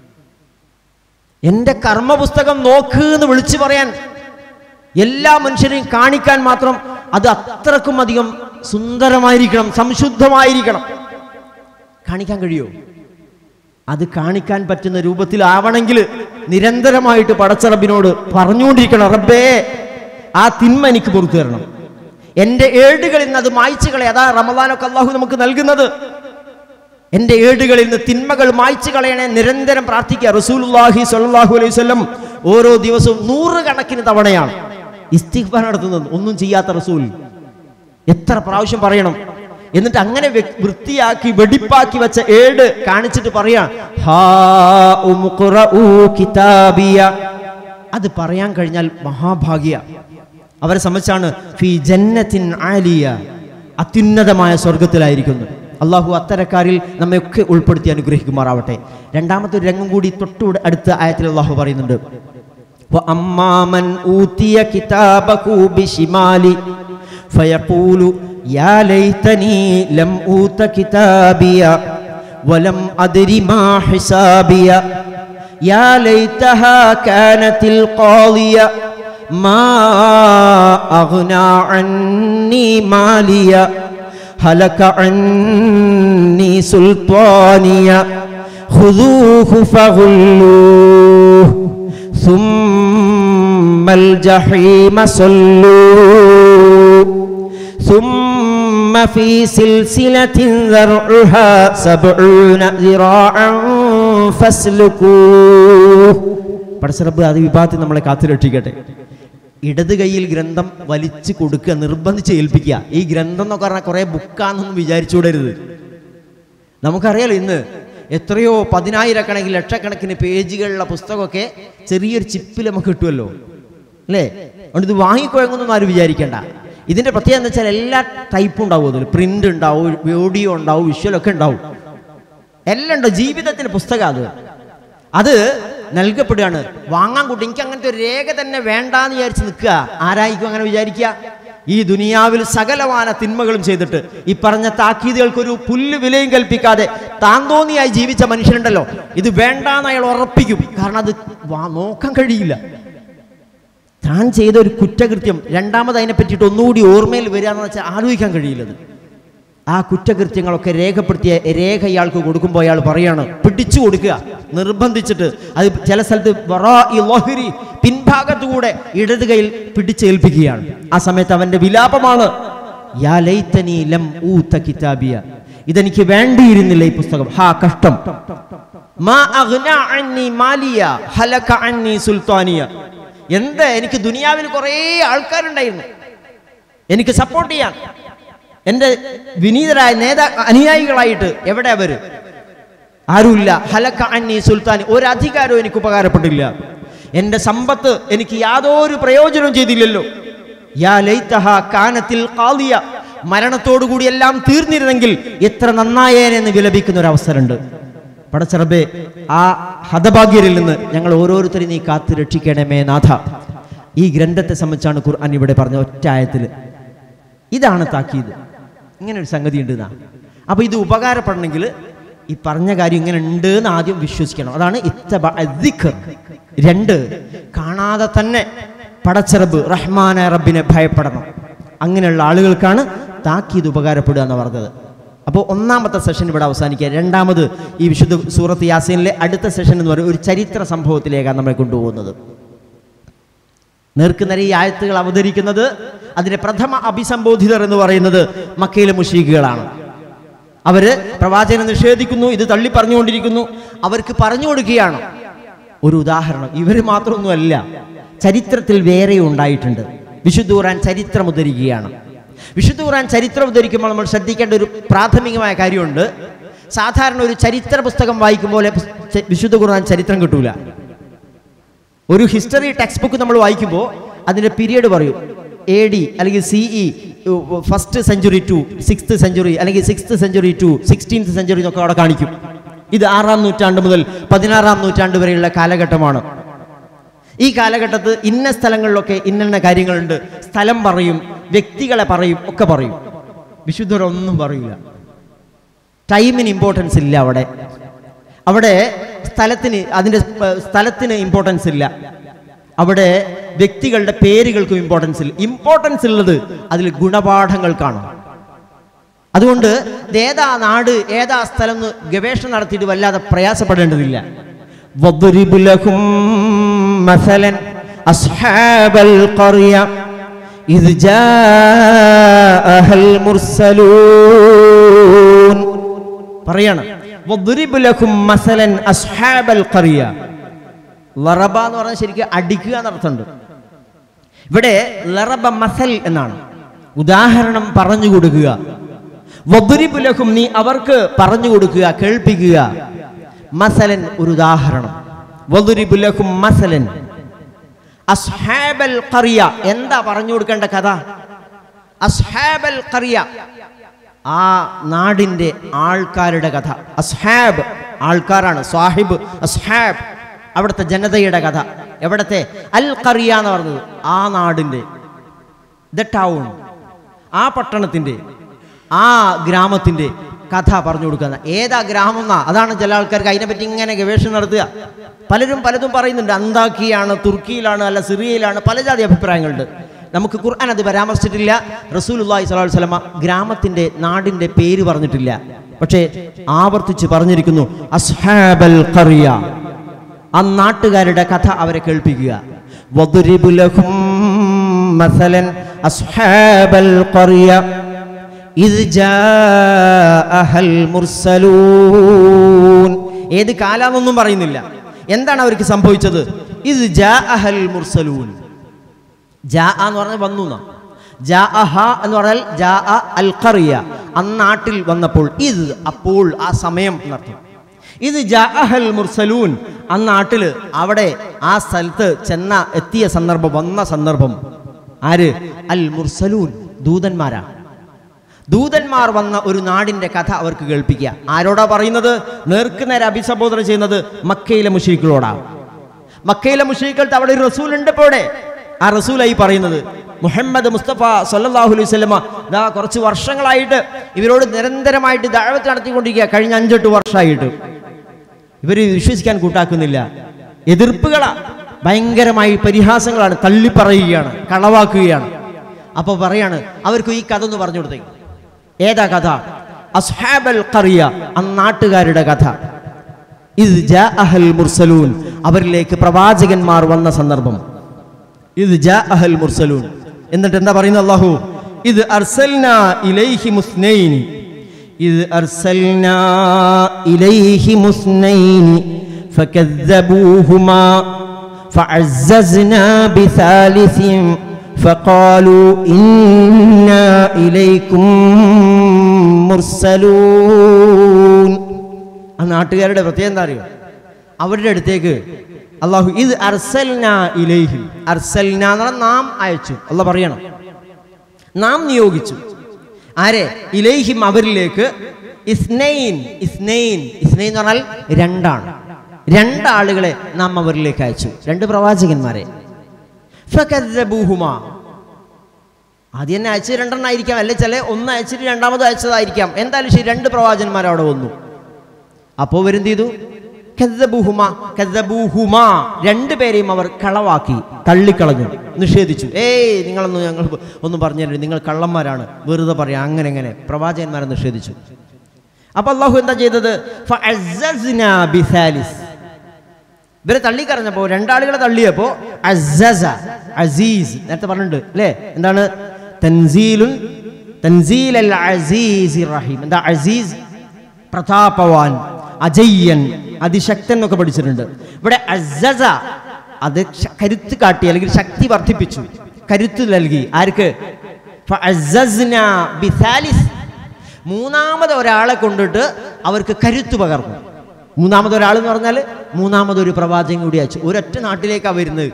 എൻ്റെ കർമ്മ പുസ്തകം നോക്ക് എന്ന് വിളിച്ചു പറയാൻ എല്ലാ മനുഷ്യരെയും കാണിക്കാൻ മാത്രം അത് അത്രക്കും അധികം സുന്ദരമായിരിക്കണം സംശുദ്ധമായിരിക്കണം കാണിക്കാൻ കഴിയുമോ അത് കാണിക്കാൻ പറ്റുന്ന രൂപത്തിലാവണമെങ്കിൽ നിരന്തരമായിട്ട് പടച്ചറബിനോട് പറഞ്ഞുകൊണ്ടിരിക്കണം റബ്ബേ ആ തിന്മ എനിക്ക് പുറത്തു തരണം എൻ്റെ ഏടുകളിൽ നിന്ന് അത് മായ്ച്ചു കളയ അതാ റമദാനൊക്കെ അള്ളാഹു നമുക്ക് നൽകുന്നത് എൻ്റെ ഏടുകളിൽ നിന്ന് തിന്മകൾ മായ്ച്ചു കളയണേ നിരന്തരം പ്രാർത്ഥിക്കുക റസൂലുള്ളാഹി സ്വല്ലല്ലാഹു അലൈഹി വസല്ലം ഓരോ ദിവസവും നൂറുകണക്കിന് തവണയാണ് ഇസ്തിഗ്ഫാർ നടത്തുന്നത് ഒന്നും ചെയ്യാത്ത റസൂൽ എത്ര പ്രാവശ്യം പറയണം എന്നിട്ട് അങ്ങനെ വ്യ- വൃത്തിയാക്കി വെടിപ്പാക്കി വെച്ച ഏട് കാണിച്ചിട്ട് പറയാ ഹാ ഉമുഖ്റഊ കിതാബിയ അത് പറയാൻ കഴിഞ്ഞാൽ മഹാഭാഗ്യ അവരെ സംബന്ധിച്ചാണ് ഫി ജന്നത്തിൻ ആലിയ അത്യുന്നതമായ സ്വർഗത്തിലായിരിക്കുന്നു അള്ളാഹു അത്തരക്കാരിൽ നമ്മയൊക്കെ ഉൾപ്പെടുത്തി അനുഗ്രഹിക്കുമാറാവട്ടെ രണ്ടാമത്തെ ഒരു രംഗം കൂടി തൊട്ടു അടുത്ത ആയത്തിൽ അള്ളാഹു പറയുന്നുണ്ട് وأما من أوتي كتابه بشماله فيقول يا ليتني لم أوت كتابيا ولم أدر ما حسابي يا ليتها كانت القاضية ما أغنى عني ماليا هلك عني سلطانيا خذوه فغلوه ثم الجحيم صلوه ثم في سلسلة ذرعها سبعون ذراعا فاسلكوه പടച്ചറബ് അത് വിഭാഗത്തിൽ നമ്മളെ കാത്തുരക്ഷിക്കട്ടെ ഇടത് കൈയിൽ ഗ്രന്ഥം വലിച്ചു കൊടുക്കുക നിർബന്ധിച്ച് ഏൽപ്പിക്കുക ഈ ഗ്രന്ഥം എന്നൊക്കെ പറഞ്ഞാൽ കുറേ ബുക്കാന്നൊന്നും വിചാരിച്ചുകൂടരുത് നമുക്കറിയാലോ ഇന്ന് എത്രയോ പതിനായിരക്കണക്കിന് ലക്ഷക്കണക്കിന് പേജുകളുള്ള പുസ്തകമൊക്കെ ചെറിയൊരു ചിപ്പിൽ നമുക്ക് കിട്ടുമല്ലോ അല്ലേ അതുകൊണ്ട് ഇത് വാങ്ങിക്കുഴങ്ങുന്നൊന്നും ആരും വിചാരിക്കേണ്ട ഇതിന്റെ പ്രത്യേകത എന്ന് വെച്ചാൽ എല്ലാ ടൈപ്പും ഉണ്ടാവും അതിൽ പ്രിന്റ് ഉണ്ടാവും വീഡിയോ ഉണ്ടാവും വിഷ്വലൊക്കെ ഉണ്ടാവും എല്ലാം ഉണ്ട് ജീവിതത്തിന്റെ പുസ്തകം അത് അത് നൽകപ്പെടുകയാണ് വാങ്ങാൻ കൂട്ടി എനിക്ക് അങ്ങനത്തെ ഒരു രേഖ തന്നെ വേണ്ടാന്ന് വിചാരിച്ച് നിൽക്കുക ആരായിരിക്കും അങ്ങനെ വിചാരിക്കുക ഈ ദുനിയാവിൽ സകലമാന തിന്മകളും ചെയ്തിട്ട് ഈ പറഞ്ഞ താക്കീതുകൾക്കൊരു പുല്ല് വിലയും കൽപ്പിക്കാതെ താൻ തോന്നിയായി ജീവിച്ച മനുഷ്യനുണ്ടല്ലോ ഇത് വേണ്ടാന്ന് അയാൾ ഉറപ്പിക്കും കാരണം അത് വാ- നോക്കാൻ കഴിയില്ല താൻ ചെയ്ത ഒരു കുറ്റകൃത്യം രണ്ടാമത് അതിനെ പറ്റിയിട്ട് ഒന്നുകൂടി ഓർമ്മയിൽ വരിക എന്ന് വെച്ചാൽ ആലോചിക്കാൻ കഴിയില്ലത് ആ കുറ്റകൃത്യങ്ങളൊക്കെ രേഖപ്പെടുത്തിയ രേഖ ഇയാൾക്ക് കൊടുക്കുമ്പോൾ അയാൾ പറയാണ് പിടിച്ചു കൊടുക്കുക നിർബന്ധിച്ചിട്ട് അത് ചില സ്ഥലത്ത് വറാഇ ലഹരി, പിൻഭാഗത്തുകൂടെ ഇടത് കൈയിൽ പിടിച്ചേൽപ്പിക്കുകയാണ് ആ സമയത്ത് അവന്റെ വിലാപമാണ് യാ ലൈതനി ലം ഊത കിതാബിയ ഇതെനിക്ക് വേണ്ടിയിരുന്നില്ല ഈ പുസ്തകം ഹാ കഷ്ടം മാ അഗ്ന അന്നി മാലിയ ഹലക അന്നി സുൽത്താനിയ എന്ത് എനിക്ക് ദുനിയാവിൽ കുറേ ആൾക്കാരുണ്ടായിരുന്നു എനിക്ക് സപ്പോർട്ട് ചെയ്യാൻ എൻ്റെ വിനീതരായ നേതാ അനുയായികളായിട്ട് എവിടെ അവര് ആരുമില്ല ഹലക്ക അന്നി സുൽത്താൻ ഒരു അധികാരവും എനിക്ക് ഉപകാരപ്പെട്ടില്ല എൻ്റെ സമ്പത്ത് എനിക്ക് യാതൊരു പ്രയോജനവും ചെയ്തില്ലല്ലോ യാ ലൈതഹ കാനത്തിൽ ഖാദിയ മരണത്തോടുകൂടി എല്ലാം തീർന്നിരുന്നെങ്കിൽ എത്ര നന്നായേനെന്ന് വിലപിക്കുന്ന ഒരു അവസരമുണ്ട് പടച്ചറബെ ആ ഹതഭാഗ്യരിൽ നിന്ന് ഞങ്ങൾ ഓരോരുത്തരും നീ കാത്തു രക്ഷിക്കണമേ നാഥ ഈ ഗ്രന്ഥത്തെ സംബന്ധിച്ചാണ് ഖുർആൻ ഇവിടെ പറഞ്ഞ ഒറ്റ ആയത്തിൽ ഇതാണ് താക്കീത് ഇങ്ങനെ ഒരു സംഗതി ഉണ്ട് എന്നാ അപ്പൊ ഇത് ഉപകാരപ്പെടണമെങ്കിൽ ഈ പറഞ്ഞ കാര്യം ഇങ്ങനെ ഉണ്ട് എന്ന് ആദ്യം വിശ്വസിക്കണം അതാണ് ഇത്തബ അദ്ദിഖ്. രണ്ട് കാണാതെ തന്നെ പടച്ചറബ് റഹ്മാന റബ്ബിനെ ഭയപ്പെടണം അങ്ങനെയുള്ള ആളുകൾക്കാണ് താക്കീത് ഉപകാരപ്പെടുക എന്ന് പറഞ്ഞത് അപ്പോൾ ഒന്നാമത്തെ സെഷൻ ഇവിടെ അവസാനിക്കുക രണ്ടാമത് ഈ വിശുദ്ധ സൂറത്ത് യാസീനിലെ അടുത്ത സെഷൻ എന്ന് പറയുന്നത് ഒരു ചരിത്ര സംഭവത്തിലേക്കാണ് നമ്മളെ കൊണ്ടുപോകുന്നത് നേർക്കുനേരെ ഈ ആയത്തുകൾ അവതരിക്കുന്നത് അതിന്റെ പ്രഥമ അഭിസംബോധിതർ എന്ന് പറയുന്നത് മക്കയിലെ മുഷീഖുകളാണ് അവര് പ്രവാചകനെ നിഷേധിക്കുന്നു ഇത് തള്ളി പറഞ്ഞുകൊണ്ടിരിക്കുന്നു അവർക്ക് പറഞ്ഞു കൊടുക്കുകയാണ് ഒരു ഉദാഹരണം ഇവര് മാത്രമൊന്നുമല്ല ചരിത്രത്തിൽ വേറെയും ഉണ്ടായിട്ടുണ്ട് വിശുദ്ധ ഖുർആൻ ചരിത്രം ഉദ്ധരിക്കുകയാണ് വിശുദ്ധ ഖുർആൻ ചരിത്രം ഉദ്ധരിക്കുമ്പോൾ നമ്മൾ ശ്രദ്ധിക്കേണ്ട ഒരു പ്രാഥമികമായ കാര്യമുണ്ട് സാധാരണ ഒരു ചരിത്ര പുസ്തകം വായിക്കുമ്പോൾ വിശുദ്ധ ഖുർആൻ ചരിത്രം കിട്ടൂല ഒരു ഹിസ്റ്ററി ടെക്സ്റ്റ് ബുക്ക് നമ്മൾ വായിക്കുമ്പോൾ അതിൻ്റെ പീരിയഡ് പറയും എ ഡി അല്ലെങ്കിൽ C E first century to sixth century അല്ലെങ്കിൽ sixth century to sixteenth century എന്നൊക്കെ അവിടെ കാണിക്കും ഇത് ആറാം നൂറ്റാണ്ട് മുതൽ പതിനാറാം നൂറ്റാണ്ട് വരെയുള്ള കാലഘട്ടമാണ് ഈ കാലഘട്ടത്ത് ഇന്ന സ്ഥലങ്ങളിലൊക്കെ ഇന്ന കാര്യങ്ങളുണ്ട് സ്ഥലം പറയും വ്യക്തികളെ പറയും ഒക്കെ പറയും വിശുദ്ധരൊന്നും പറയില്ല ടൈമിന് ഇമ്പോർട്ടൻസ് ഇല്ല അവിടെ അവിടെ സ്ഥലത്തിന് അതിൻ്റെ ഏർ, സ്ഥലത്തിന് ഇമ്പോർട്ടൻസ് ഇല്ല അവിടെ വ്യക്തികളുടെ പേരുകൾക്കും ഇമ്പോർട്ടൻസ് ഇല്ല ഇമ്പോർട്ടൻസ് ഉള്ളത് അതിൽ ഗുണപാഠങ്ങൾക്കാണ് അതുകൊണ്ട് ഇത് ഏതാ നാട് ഏതാ സ്ഥലം എന്ന് ഗവേഷണം നടത്തിയിട്ട് വല്ലാതെ പ്രയാസപ്പെടേണ്ടതില്ല وَاضْرِبْ لَهُم مَثَلًا أَصْحَابَ الْقَرْيَةِ إِذْ جَاءَهَا الْمُرْسَلُونَ പറയാണ് وَاضْرِبْ لَهُم مَثَلًا أَصْحَابَ الْقَرْيَةِ ലറബ എന്ന് പറഞ്ഞാൽ ശരിക്കും അടിക്കുക എന്നർത്ഥമുണ്ട് ഇവിടെ ലറബ മസൽ എന്നാണ് ഉദാഹരണം പറഞ്ഞു കൊടുക്കുക വദ്രിബുലഹും നീ അവർക്ക് പറഞ്ഞു കൊടുക്കുക കേൾപ്പിക്കുക മസലൻ ഒരു ഉദാഹരണം വദ്രിബുലഹും മസലൻ അസ്ഹാബൽ ഖറിയ എന്താ പറഞ്ഞു കൊടുക്കേണ്ട കഥ അസ്ഹാബൽ ഖറിയ ആ നാടിന്റെ ആൾക്കാരുടെ കഥ അസ്ഹാബ് ആൾക്കാരാണ് സാഹിബ് അസ്ഹാബ് അവിടുത്തെ ജനതയുടെ കഥ എവിടത്തെ അൽ ഖറിയ എന്ന് പറഞ്ഞത് ആ നാടിന്റെ ദ ടൗൺ ആ പട്ടണത്തിൻ്റെ ആ ഗ്രാമത്തിൻ്റെ കഥ പറഞ്ഞു കൊടുക്കുന്ന ഏതാ ഗ്രാമം എന്നാ അതാണ് ചില ആൾക്കാർക്ക് അതിനെപ്പറ്റി ഇങ്ങനെ ഗവേഷണം നടത്തുക പലരും പലതും പറയുന്നുണ്ട് അന്താക്കിയാണ് തുർക്കിയിലാണ് അല്ല സിറിയയിലാണ് പല ജാതി അഭിപ്രായങ്ങളുണ്ട് നമുക്ക് ഖുർആൻ അത് പരാമർശിച്ചിട്ടില്ല റസൂലുള്ളാഹി സ്വല്ലല്ലാഹു അലൈഹി വസല്ലമ ഗ്രാമത്തിന്റെ നാടിന്റെ പേര് പറഞ്ഞിട്ടില്ല പക്ഷേ ആവർത്തിച്ച് പറഞ്ഞിരിക്കുന്നു അസ്ഹാബൽ ഖറിയ ആ നാട്ടുകാരുടെ കഥ അവരെ കേൾപ്പിക്കുക വദ്രിബ് ലഹും മസലൻ അസ്ഹാബൽ ഖറിയ ഇദ് ജാഅഹൽ മുർസലൂൻ ഏത് കാലാന്നൊന്നും പറയുന്നില്ല എന്താണ് അവർക്ക് സംഭവിച്ചത് ഇത് ജാഅഹൽ മുർസലൂൻ ജാ എന്ന് പറഞ്ഞാൽ വന്നു എന്നാ. ജാ അഹ എന്ന് പറഞ്ഞാൽ ജാ അ അൽ ഖറിയ അന്നാട്ടിൽ വന്നപ്പോൾ ഇത് അപ്പോൾ ആ സമയം എന്നർത്ഥം ഇത് ജാ അഹൽ മുർസലൂൻ അന്നാട്ടിൽ അവിടെ ആ സ്ഥലത്ത് ചെന്ന എത്തിയ സന്ദർഭം വന്ന സന്ദർഭം ആര് അൽ മുർസലൂൻ ദൂതന്മാരാ ദൂതന്മാർ വന്ന ഒരു നാടിന്റെ കഥ അവർക്ക് കേൾപ്പിക്കുക ആരോടാ പറയുന്നത് നേർക്കുനേരെ അഭിസംബോധന ചെയ്യുന്നത് മക്കയിലെ മുഷീഖുകളോടാ മക്കയിലെ മുഷീഖുകൾക്ക് അവിടെ ഒരു റസൂൽ ഉണ്ട് ഇപ്പോൾ ഇവിടെ ആ റസൂലായി പറയുന്നത് മുഹമ്മദ് മുസ്തഫ സല്ലല്ലാഹു അലൈഹി വസല്ലമ ദാ കുറച്ച് വർഷങ്ങളായിട്ട് ഇവരോട് നിരന്തരമായിട്ട് ദഅവത്ത് നടത്തിക്കൊണ്ടിരിക്കുക കഴിഞ്ഞ അഞ്ചെട്ട് വർഷമായിട്ട് ഇവർ വിശ്വസിക്കാൻ കൂട്ടാക്കുന്നില്ല എതിർപ്പുകളാ ഭയങ്കരമായി പരിഹാസങ്ങളാണ് തള്ളിപ്പറയുകയാണ് കളവാക്കുകയാണ് അപ്പോൾ പറയാണ് അവർക്ക് ഈ കഥ ഒന്ന് പറഞ്ഞു കൊടുത്തേക്ക് ഏതാ കഥ അസ്ഹാബൽ ഖറിയ അന്നാട്ടുകാരുടെ കഥ ഇത് ജാഅഹൽ മുർസലൂൻ അവരിലേക്ക് പ്രവാചകന്മാർ വന്ന സന്ദർഭം ഇത് ജാഅഹൽ മുർസലൂൻ എന്നിട്ട് എന്താ പറയുന്നത് അല്ലാഹു ഇത് അർസൽന ഇലൈഹി മുസ്നൈനി ഇത് അർസൽന ഇലൈഹി മുസ്നൈനി فكذبوهما فعززنا بثالث فقالوا إنا إليكم مرسلون ആ നാട്ടുകാരുടെ പ്രത്യേകം എന്താ അറിയോ അവരുടെ അടുത്തേക്ക് അള്ളാഹു ഇത് അർസൽന ഇലൈഹിം അർസൽന എന്ന് പറഞ്ഞാൽ നാം അയച്ചു അല്ല പറയണം നാം നിയോഗിച്ചു ആരെ ഇലൈഹിം അവരിലേക്ക് ഇസ്നൈൻ ഇസ്നൈൻ ഇസ്നൈൻ എന്ന് പറഞ്ഞാൽ രണ്ടാണ് രണ്ടാളുകളെ നാം അവരിലേക്ക് അയച്ചു രണ്ട് പ്രവാചകന്മാരെ ഫകദ്ദബൂഹുമാ ആദ്യം തന്നെ അയച്ചത് രണ്ടെണ്ണം ആയിരിക്കാം അല്ലെ ചില ഒന്ന് അയച്ചിട്ട് രണ്ടാമത് അയച്ചതായിരിക്കാം എന്തായാലും ശരി രണ്ട് പ്രവാചകന്മാർ അവിടെ വന്നു അപ്പോൾ ഇവരെന്ത് ചെയ്തു കദ്ദബൂഹുമ കദ്ദബൂഹുമ രണ്ടുപേരെയും അവർ കളവാക്കി തള്ളിക്കളഞ്ഞു നിഷേധിച്ചു ഏയ് നിങ്ങളൊന്നും ഞങ്ങൾ ഒന്നും പറഞ്ഞു തരരുത് നിങ്ങൾ കള്ളന്മാരാണ് വെറുതെ പറയാം അങ്ങനെ എങ്ങനെ പ്രവാചകന്മാരെ നിഷേധിച്ചു അപ്പൊ അള്ളാഹു എന്താ ചെയ്തത് ഫഅസ്സസ്നാ ബിസാലിസ് ഇവരെ തള്ളിക്കറഞ്ഞപ്പോ രണ്ടാളുകളെ തള്ളിയപ്പോ അസ്സസ അസീസ് നേരത്തെ പറഞ്ഞിട്ടുണ്ട് അല്ലേ എന്താണ് തൻസീലുൻ തൻസീൽ അൽ അസീസ് റഹീം എന്താ അസീസ് പ്രതാപവാൻ അജയ്യൻ അതിശക്തൻ എന്നൊക്കെ പഠിച്ചിട്ടുണ്ട് ഇവിടെ അസ്സസ അത് ശ- കരുത്ത് കാട്ടി അല്ലെങ്കിൽ ശക്തി വർദ്ധിപ്പിച്ചു കരുത്ത് നൽകി ആർക്ക് ഫഅസ്സസ്നാ ബിസാലിസ് മൂന്നാമത് ഒരാളെ കൊണ്ടിട്ട് അവർക്ക് കരുത്ത് പകർന്നു മൂന്നാമത് ഒരാൾ എന്ന് പറഞ്ഞാൽ മൂന്നാമതൊരു പ്രവാചകൻ കൂടി അയച്ചു ഒരൊറ്റ നാട്ടിലേക്കാണ് വരുന്നത്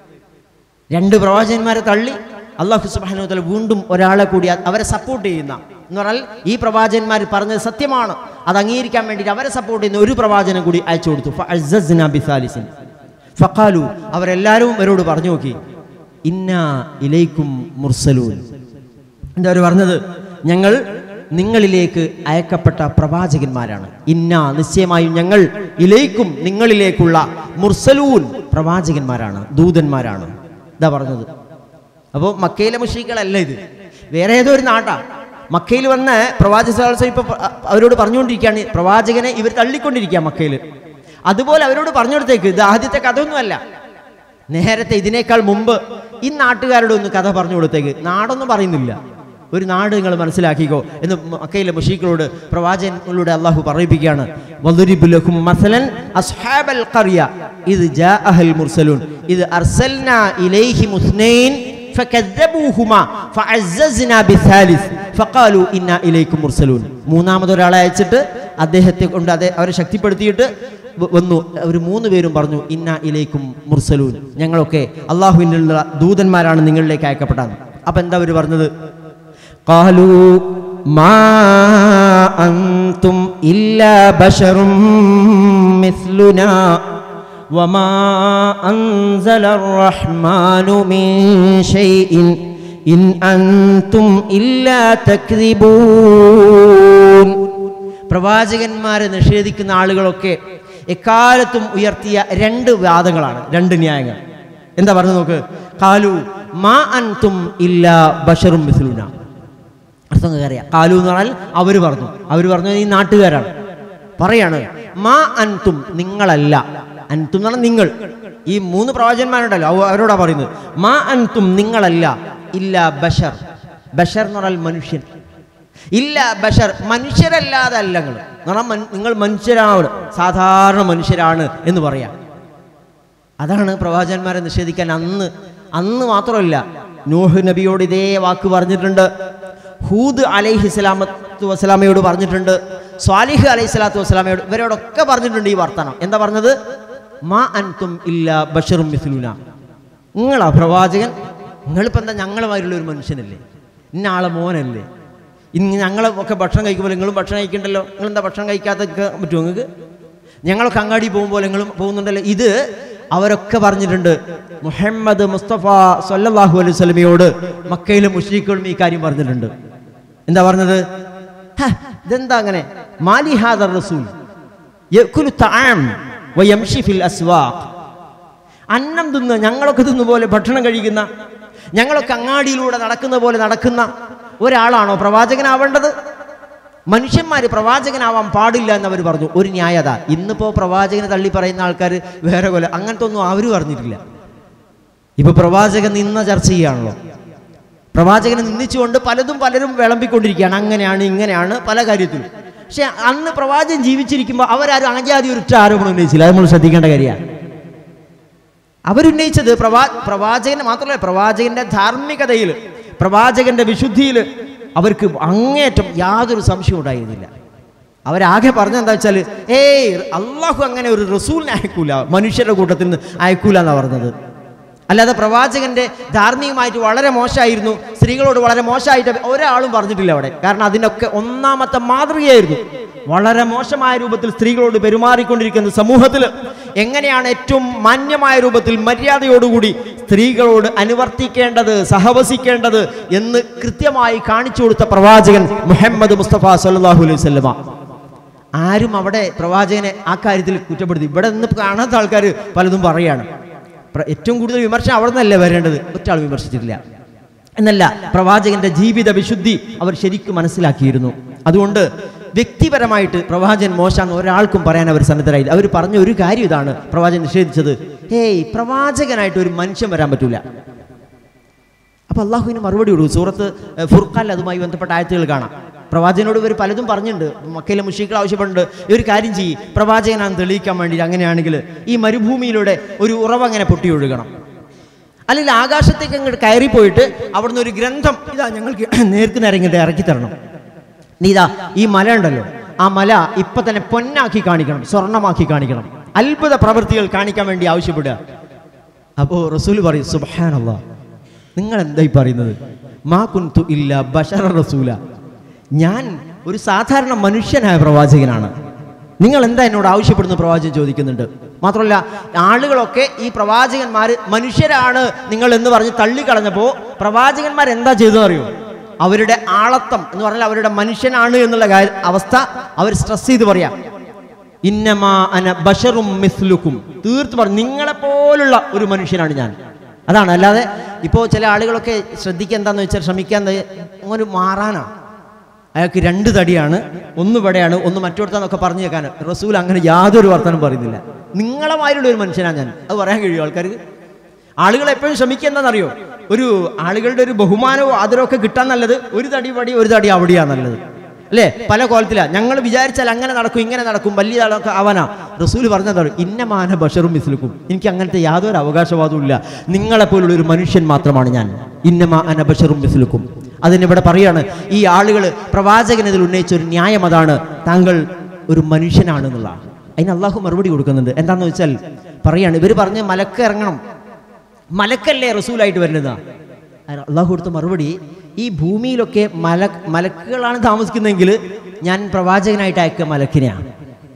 രണ്ട് പ്രവാചകന്മാരെ തള്ളി അള്ളാഹു സുബ്ഹാനഹു വതആല വീണ്ടും ഒരാളെ കൂടി അ- അവരെ സപ്പോർട്ട് ചെയ്യുന്ന എന്ന് പറഞ്ഞാൽ ഈ പ്രവാചകന്മാർ പറഞ്ഞത് സത്യമാണ് അത് അംഗീകരിക്കാൻ വേണ്ടിയിട്ട് അവരെ സപ്പോർട്ട് ചെയ്യുന്ന ഒരു പ്രവാചനം കൂടി അയച്ചു കൊടുത്തു ഫഅസ്സസ്നാ ബിസാലിസിൻ ഫഖാലു അവരെല്ലാവരും ഇവരോട് പറഞ്ഞു നോക്കി ഇന്നാ ഇലൈക്കും മുർസലൂൻ എന്താ അവർ പറഞ്ഞത് ഞങ്ങൾ നിങ്ങളിലേക്ക് അയക്കപ്പെട്ട പ്രവാചകന്മാരാണ് ഇന്ന നിശ്ചയമായും ഞങ്ങൾ ഇലേക്കും നിങ്ങളിലേക്കുള്ള മുർസലൂൻ പ്രവാചകന്മാരാണ് ദൂതന്മാരാണ് ഇതാ പറഞ്ഞത് അപ്പോൾ മക്കയിലെ മുഷീക്കളല്ല ഇത് വേറെ ഏതോ ഒരു നാട്ടാ മക്കയിൽ വന്ന് പ്രവാചക ഇപ്പൊ പ- അവരോട് പറഞ്ഞുകൊണ്ടിരിക്കുകയാണ് പ്രവാചകനെ ഇവർ തള്ളിക്കൊണ്ടിരിക്കുക മക്കയിൽ അതുപോലെ അവരോട് പറഞ്ഞു കൊടുത്തേക്ക് ഇത് ആദ്യത്തെ കഥയൊന്നുമല്ല നേരത്തെ ഇതിനേക്കാൾ മുമ്പ് ഈ നാട്ടുകാരോട് ഒന്ന് കഥ പറഞ്ഞു കൊടുത്തേക്ക് നാടൊന്നും പറയുന്നില്ല ഒരു നാട് നിങ്ങൾ മനസ്സിലാക്കിക്കോ എന്ന് മക്കയിലെ മുഷീഖിനോട് പ്രവാചകനിലൂടെ അള്ളാഹു പറയിപ്പിക്കുകയാണ് വദുരിബു ലഹും മസലൻ അസ്ഹാബൽ ഖറിയ ഇത് ജാഅഹൽ മുർസലൂൻ ഇത് അർസൽനാ ഇലൈഹി മുസ്നൈൻ فكذبوهما فعززنا بثالث فقالوا إنا إليكم مرسلون മൂന്നാമത് ഒരാളെ അയച്ചിട്ട് അദ്ദേഹത്തെ കൊണ്ട് അതെ അവരെ ശക്തിപ്പെടുത്തിയിട്ട് വ- വന്നു അവർ മൂന്ന് പേരും പറഞ്ഞു ഇന്ന ഇലേക്കും മുർസലൂൻ ഞങ്ങളൊക്കെ അള്ളാഹുവിനുള്ള ദൂതന്മാരാണ് നിങ്ങളിലേക്ക് അയക്കപ്പെട്ടത് അപ്പൊ എന്താ അവർ പറഞ്ഞത് قالوا ما أنتم إلا بشر مثلنا وما أنزل الرحمن من شيء إن أنتم إلا تكذبون പ്രവാചകന്മാരെ നിഷേധിക്കുന്ന ആളുകളൊക്കെ എക്കാലത്തും ഉയർത്തിയ രണ്ട് വാദങ്ങളാണ് രണ്ട് ന്യായങ്ങൾ എന്താ പറഞ്ഞു നോക്ക് കാലു മാ അൻതും ഇല്ല ബഷറും മിസ്ലുന അർത്ഥം നിങ്ങൾക്ക് അറിയാം കാലു എന്ന് പറഞ്ഞാൽ അവർ പറഞ്ഞു അവർ പറഞ്ഞു ഈ നാട്ടുകാരാണ് പറയാണ് മാ അൻതും നിങ്ങളല്ല അൻതും എന്ന് പറഞ്ഞാൽ നിങ്ങൾ ഈ മൂന്ന് പ്രവാചകന്മാരുണ്ടല്ലോ അവ- അവരോടാ പറയുന്നത് മാ അൻതും നിങ്ങളല്ല ഇല്ല ബഷർ ബഷർ എന്ന് പറഞ്ഞാൽ മനുഷ്യൻ ഇല്ല ബഷർ മനുഷ്യരല്ലാതെ അല്ല നിങ്ങൾ എന്ന് പറഞ്ഞാൽ മൻ- നിങ്ങൾ മനുഷ്യരാണ് സാധാരണ മനുഷ്യരാണ് എന്ന് പറയാം അതാണ് പ്രവാചകന്മാരെ നിഷേധിക്കാൻ അന്ന് അന്ന് മാത്രമല്ല നൂഹ് നബിയോട് ഇതേ വാക്ക് പറഞ്ഞിട്ടുണ്ട് ഹൂദ് അലൈഹി സ്വലാമത്തു വസ്സലാമയോട് പറഞ്ഞിട്ടുണ്ട് സ്വാലിഹ് അലൈഹി സ്വലാത്തു വസ്സലാമയോട് ഇവരോടൊക്കെ പറഞ്ഞിട്ടുണ്ട് ഈ വർത്തമാനം എന്താ പറഞ്ഞത് മാ അൻതും ഇല്ല ബഷറും മിസ്ലുന നിങ്ങളാ പ്രവാചകൻ നിങ്ങളിപ്പോൾ എന്താ ഞങ്ങളുമായിട്ടുള്ള ഒരു മനുഷ്യനല്ലേ ഇന്ന ആളെ മോനല്ലേ ഇന്ന് ഞങ്ങൾ ഒക്കെ ഭക്ഷണം കഴിക്കുമ്പോൾ നിങ്ങളും ഭക്ഷണം കഴിക്കണ്ടല്ലോ നിങ്ങൾ എന്താ ഭക്ഷണം കഴിക്കാത്തൊക്കെ പറ്റുമോ നിങ്ങൾക്ക് ഞങ്ങളൊക്കെ അങ്ങാടി പോകുമ്പോൾ നിങ്ങളും പോകുന്നുണ്ടല്ലോ ഇത് അവരൊക്കെ പറഞ്ഞിട്ടുണ്ട് മുഹമ്മദ് മുസ്തഫ സല്ലല്ലാഹു അലൈഹി സ്വലമിയോട് മക്കയിലെ മുഷ്രീഖുകളും ഈ കാര്യം പറഞ്ഞിട്ടുണ്ട് എന്താ പറഞ്ഞത് "ഹ, ഇതെന്താ അങ്ങനെ മാലിഹാദർ റസൂൽ യഅ്കുലു തആം വയംശി ഫിൽ അസ്വാഖ് അന്നം തിന്ന് ഞങ്ങളൊക്കെ തിന്നു പോലെ ഭക്ഷണം കഴിക്കുന്ന ഞങ്ങളൊക്കെ അങ്ങാടിയിലൂടെ നടക്കുന്ന പോലെ നടക്കുന്ന ഒരാളാണോ പ്രവാചകനാവേണ്ടത് മനുഷ്യന്മാർ പ്രവാചകനാവാൻ പാടില്ല എന്ന് അവർ പറഞ്ഞു ഒരു ന്യായത ഇന്നിപ്പോൾ പ്രവാചകനെ തള്ളി പറയുന്ന ആൾക്കാർ വേറെ പോലെ അങ്ങനത്തെ ഒന്നും അവർ പറഞ്ഞിട്ടില്ല ഇപ്പൊ പ്രവാചകൻ നിന്ന ചർച്ച ചെയ്യുകയാണല്ലോ പ്രവാചകനെ നിന്ദിച്ചുകൊണ്ട് പലതും പലരും വിളമ്പിക്കൊണ്ടിരിക്കുകയാണ് അങ്ങനെയാണ് ഇങ്ങനെയാണ് പല കാര്യത്തിലും പക്ഷെ അന്ന് പ്രവാചകൻ ജീവിച്ചിരിക്കുമ്പോൾ അവരാരും ആജാതി ഒരു ഒറ്റ ആരോപണം ഉന്നയിച്ചില്ല അത് നമ്മൾ ശ്രദ്ധിക്കേണ്ട കാര്യമാണ് അവരുന്നയിച്ചത് പ്രവാ പ്രവാചകന് മാത്രമല്ല പ്രവാചകന്റെ ധാർമ്മികതയിൽ പ്രവാചകന്റെ വിശുദ്ധിയിൽ അവർക്ക് അങ്ങേറ്റം യാതൊരു സംശയവും ഉണ്ടായിരുന്നില്ല അവരാകെ പറഞ്ഞെന്താ വെച്ചാൽ ഏയ് അള്ളാഹു അങ്ങനെ ഒരു റസൂലിനെ അയക്കൂല മനുഷ്യരുടെ കൂട്ടത്തിൽ നിന്ന് അയക്കൂല എന്നാണ് പറഞ്ഞത് അല്ലാതെ പ്രവാചകന്റെ ധാർമ്മികമായിട്ട് വളരെ മോശമായിരുന്നു സ്ത്രീകളോട് വളരെ മോശമായിട്ട് ഒരാളും പറഞ്ഞിട്ടില്ല അവിടെ കാരണം അതിനൊക്കെ ഒന്നാമത്തെ മാതൃകയായിരുന്നു വളരെ മോശമായ രൂപത്തിൽ സ്ത്രീകളോട് പെരുമാറിക്കൊണ്ടിരിക്കുന്ന സമൂഹത്തിൽ എങ്ങനെയാണ് ഏറ്റവും മാന്യമായ രൂപത്തിൽ മര്യാദയോടുകൂടി സ്ത്രീകളോട് അനുവർത്തിക്കേണ്ടത് സഹവസിക്കേണ്ടത് എന്ന് കൃത്യമായി കാണിച്ചു കൊടുത്ത പ്രവാചകൻ മുഹമ്മദ് മുസ്തഫ സല്ലാഹു അലൈഹി സ്വല്ലമ ആരും അവിടെ പ്രവാചകനെ ആ കാര്യത്തിൽ കുറ്റപ്പെടുത്തി ഇവിടെ നിന്ന് കാണാത്ത ആൾക്കാർ പലതും പറയാണ് പ്ര- ഏറ്റവും കൂടുതൽ വിമർശനം അവിടെ നിന്നല്ലേ വരേണ്ടത് ഒറ്റാൾ വിമർശിച്ചിട്ടില്ല എന്നല്ല പ്രവാചകന്റെ ജീവിത വിശുദ്ധി അവർ ശരിക്കും മനസ്സിലാക്കിയിരുന്നു അതുകൊണ്ട് വ്യക്തിപരമായിട്ട് പ്രവാചകൻ മോശാന്ന് ഒരാൾക്കും പറയാൻ അവർ സന്നദ്ധരായി അവർ പറഞ്ഞ ഒരു കാര്യം ഇതാണ് പ്രവാചകൻ നിഷേധിച്ചത് ഹേയ് പ്രവാചകനായിട്ട് ഒരു മനുഷ്യൻ വരാൻ പറ്റൂല അപ്പൊ അള്ളാഹുവിന് മറുപടി കൊടുക്കും സൂറത്ത് ഏഹ്, ഫുർഖാനിൽ അതുമായി ബന്ധപ്പെട്ട ആയത്തുകൾ കാണാം പ്രവാചകനോട് ഇവർ പലതും പറഞ്ഞിട്ടുണ്ട് മക്കയിലെ മുഷീഖികൾ ആവശ്യപ്പെട്ടിട്ടുണ്ട് ഈ ഒരു കാര്യം ചെയ്യും പ്രവാചകനാണെന്ന് തെളിയിക്കാൻ വേണ്ടി അങ്ങനെയാണെങ്കിൽ ഈ മരുഭൂമിയിലൂടെ ഒരു ഉറവ് അങ്ങനെ പൊട്ടിയൊഴുകണം അല്ലെങ്കിൽ ആകാശത്തേക്ക് അങ്ങോട്ട് കയറിപ്പോയിട്ട് അവിടുന്ന് ഒരു ഗ്രന്ഥം ഇതാ ഞങ്ങൾക്ക് നേർക്ക് നേരം ഇങ്ങോട്ട് ഇറക്കി തരണം നീ ഇതാ ഈ മല ഉണ്ടല്ലോ ആ മല ഇപ്പൊ തന്നെ പൊന്നാക്കി കാണിക്കണം സ്വർണമാക്കി കാണിക്കണം അത്ഭുത പ്രവൃത്തികൾ കാണിക്കാൻ വേണ്ടി ആവശ്യപ്പെടുക അപ്പോൾ റസൂൽ പറയും സുബാനല്ലാ നിങ്ങൾ എന്തായി പറയുന്നത് മാ കുന്തു ഇല്ല ബഷറ റസൂല ഞാൻ ഒരു സാധാരണ മനുഷ്യനായ പ്രവാചകനാണ് നിങ്ങൾ എന്താ എന്നോട് ആവശ്യപ്പെടുന്ന പ്രവാചകൻ ചോദിക്കുന്നുണ്ട് മാത്രമല്ല ആളുകളൊക്കെ ഈ പ്രവാചകന്മാർ മനുഷ്യരാണ് നിങ്ങൾ എന്ന് പറഞ്ഞ് തള്ളിക്കളഞ്ഞപ്പോൾ പ്രവാചകന്മാർ എന്താ ചെയ്തതെന്ന് അറിയോ അവരുടെ ആളത്വം എന്ന് പറഞ്ഞാൽ അവരുടെ മനുഷ്യനാണ് എന്നുള്ള കാര്യ- അവസ്ഥ അവർ സ്ട്രെസ് ചെയ്ത് പറയാം ഇന്നമാ അന ബഷറും മിസ്ലുക്കും തീർത്ത് പറഞ്ഞു നിങ്ങളെപ്പോലുള്ള ഒരു മനുഷ്യനാണ് ഞാൻ അതാണ് അല്ലാതെ ഇപ്പോൾ ചില ആളുകളൊക്കെ ശ്രദ്ധിക്കുക എന്താന്ന് വെച്ചാൽ ശ്രമിക്കാൻ ഒരു മാറാനാണ് അയാൾക്ക് രണ്ട് തടിയാണ് ഒന്ന് ഇവിടെയാണ് ഒന്ന് മറ്റോടത്താന്നൊക്കെ പറഞ്ഞു കേൾക്കാൻ റസൂൽ അങ്ങനെ യാതൊരു വർത്തനം പറയുന്നില്ല നിങ്ങളമായിട്ടുള്ള ഒരു മനുഷ്യനാണ് ഞാൻ അത് പറയാൻ കഴിയും ആൾക്കാർക്ക് ആളുകൾ എപ്പോഴും ശ്രമിക്കുക എന്താണെന്നറിയോ ഒരു ആളുകളുടെ ഒരു ബഹുമാനവും ആദരവൊക്കെ കിട്ടാൻ നല്ലത് ഒരു തടി പടി ഒരു തടി അവിടെയാണ് നല്ലത് അല്ലേ പല കോലത്തിലാ ഞങ്ങൾ വിചാരിച്ചാൽ അങ്ങനെ നടക്കും ഇങ്ങനെ നടക്കും വലിയ ആളൊക്കെ ആവാനാ റസൂൽ പറഞ്ഞതാണ് ഇന്നമാന ബഷറും മിസ്ലുക്കും എനിക്ക് അങ്ങനത്തെ യാതൊരു അവകാശവാദവും ഇല്ല നിങ്ങളെപ്പോലുള്ള ഒരു മനുഷ്യൻ മാത്രമാണ് ഞാൻ ഇന്നമാ അന ബഷറും മിസ്ലുക്കും അതിനിവിടെ പറയാണ് ഈ ആളുകൾ പ്രവാചകനതിൽ ഉന്നയിച്ച ഒരു ന്യായം അതാണ് താങ്കൾ ഒരു മനുഷ്യനാണെന്നുള്ള അതിന് അള്ളാഹു മറുപടി കൊടുക്കുന്നുണ്ട് എന്താണെന്ന് വെച്ചാൽ പറയാണ് ഇവർ പറഞ്ഞ് മലക്ക് ഇറങ്ങണം മലക്കല്ലേ റസൂലായിട്ട് വരുന്നത് അള്ളാഹു കൊടുത്ത മറുപടി ഈ ഭൂമിയിലൊക്കെ മല മലക്കുകളാണ് താമസിക്കുന്നതെങ്കിൽ ഞാൻ പ്രവാചകനായിട്ട് അയക്കുക മലക്കിനെയാണ്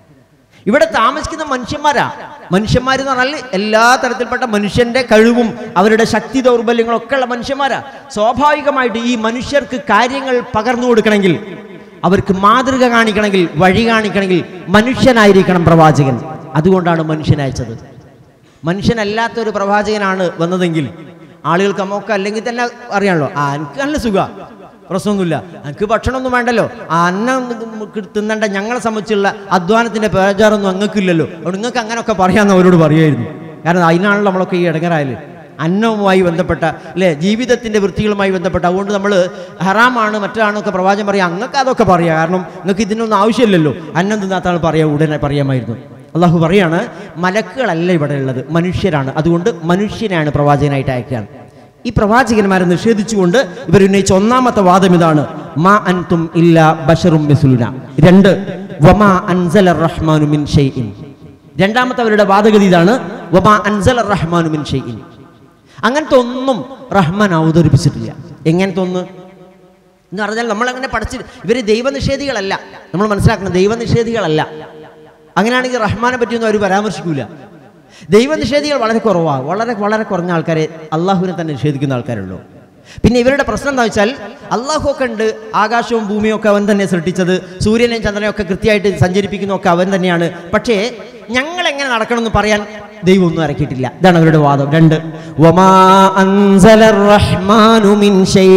ഇവിടെ താമസിക്കുന്ന മനുഷ്യന്മാരാ മനുഷ്യന്മാർ എന്ന് പറഞ്ഞാൽ എല്ലാ തരത്തിൽപ്പെട്ട മനുഷ്യന്റെ കഴിവും അവരുടെ ശക്തി ദൗർബല്യങ്ങളും ഒക്കെ ഉള്ള മനുഷ്യന്മാരാ സ്വാഭാവികമായിട്ട് ഈ മനുഷ്യർക്ക് കാര്യങ്ങൾ പകർന്നു കൊടുക്കണമെങ്കിൽ അവർക്ക് മാതൃക കാണിക്കണമെങ്കിൽ വഴി കാണിക്കണമെങ്കിൽ മനുഷ്യനായിരിക്കണം പ്രവാചകൻ അതുകൊണ്ടാണ് മനുഷ്യൻ അയച്ചത് മനുഷ്യനല്ലാത്ത ഒരു പ്രവാചകനാണ് വന്നതെങ്കിൽ ആളുകൾക്ക് അമ്മൊക്കെ അല്ലെങ്കിൽ തന്നെ അറിയാണല്ലോ ആ എനിക്ക് നല്ല സുഖ പ്രശ്നമൊന്നുമില്ല എനിക്ക് ഭക്ഷണമൊന്നും വേണ്ടല്ലോ ആ അന്നം തിന്നണ്ട ഞങ്ങളെ സംബന്ധിച്ചുള്ള അധ്വാനത്തിന്റെ പേജാറൊന്നും അങ്ങക്കില്ലല്ലോ അതുകൊണ്ട് നിങ്ങൾക്ക് അങ്ങനെയൊക്കെ പറയാമെന്ന് അവരോട് പറയുമായിരുന്നു കാരണം അതിനാണല്ലോ നമ്മളൊക്കെ ഈ ഇടങ്ങറായാലും അന്നവുമായി ബന്ധപ്പെട്ട അല്ലേ ജീവിതത്തിൻ്റെ വൃത്തികളുമായി ബന്ധപ്പെട്ട അതുകൊണ്ട് നമ്മൾ ഹറാമാണ് മറ്റാണെന്നൊക്കെ പ്രവാചകം പറയാം അങ്ങക്ക് അതൊക്കെ പറയാം കാരണം നിങ്ങൾക്ക് ഇതിനൊന്നും ആവശ്യമില്ലല്ലോ അന്നം തിന്നാത്ത ആൾ പറയാം ഉടനെ പറയാമായിരുന്നു അള്ളാഹു പറയാണ് മലക്കുകളല്ല ഇവിടെ ഉള്ളത് മനുഷ്യരാണ് അതുകൊണ്ട് മനുഷ്യനാണ് പ്രവാചകനായിട്ട് അയക്കുകയാണ് ഈ പ്രവാചകന്മാരെ നിഷേധിച്ചുകൊണ്ട് ഇവർ ഉന്നയിച്ച ഒന്നാമത്തെ വാദം ഇതാണ് മാ അൻതും ഇല്ല ബഷറും മിസുലുന രണ്ട് വമാ അൻസല റഹ്മാനു മിൻ ഷൈഇൻ രണ്ടാമത്തെ അവരുടെ വാദഗതി ഇതാണ് വമാ അൻസല റഹ്മാനു മിൻ ഷൈഇൻ അങ്ങനത്തെ ഒന്നും റഹ്മാൻ അവതരിപ്പിച്ചിട്ടില്ല എങ്ങനത്തെ ഒന്ന് എന്ന് പറഞ്ഞാൽ നമ്മളങ്ങനെ പഠിച്ച് ഇവർ ദൈവനിഷേധികളല്ല നമ്മൾ മനസ്സിലാക്കണം ദൈവനിഷേധികളല്ല അങ്ങനെയാണെങ്കിൽ റഹ്മാനെ പറ്റിയൊന്നും അവർ പരാമർശിക്കൂല ദൈവനിഷേധികൾ വളരെ കുറവാണ് വളരെ വളരെ കുറഞ്ഞ ആൾക്കാരെ അള്ളാഹുവിനെ തന്നെ നിഷേധിക്കുന്ന ആൾക്കാരുള്ളൂ പിന്നെ ഇവരുടെ പ്രശ്നം എന്താ വെച്ചാൽ അള്ളാഹു ഒക്കെ ഉണ്ട് ആകാശവും ഭൂമിയും ഒക്കെ അവൻ തന്നെ സൃഷ്ടിച്ചത് സൂര്യനെയും ചന്ദ്രനെയും ഒക്കെ കൃത്യമായിട്ട് സഞ്ചരിപ്പിക്കുന്നതൊക്കെ അവൻ തന്നെയാണ് പക്ഷേ ഞങ്ങൾ എങ്ങനെ നടക്കണമെന്ന് പറയാൻ ദൈവം ഒന്നും ഇറക്കിയിട്ടില്ല ഇതാണ് അവരുടെ വാദം രണ്ട് വമാ അൻസലർ റഹ്മാനു മിൻ ഷൈ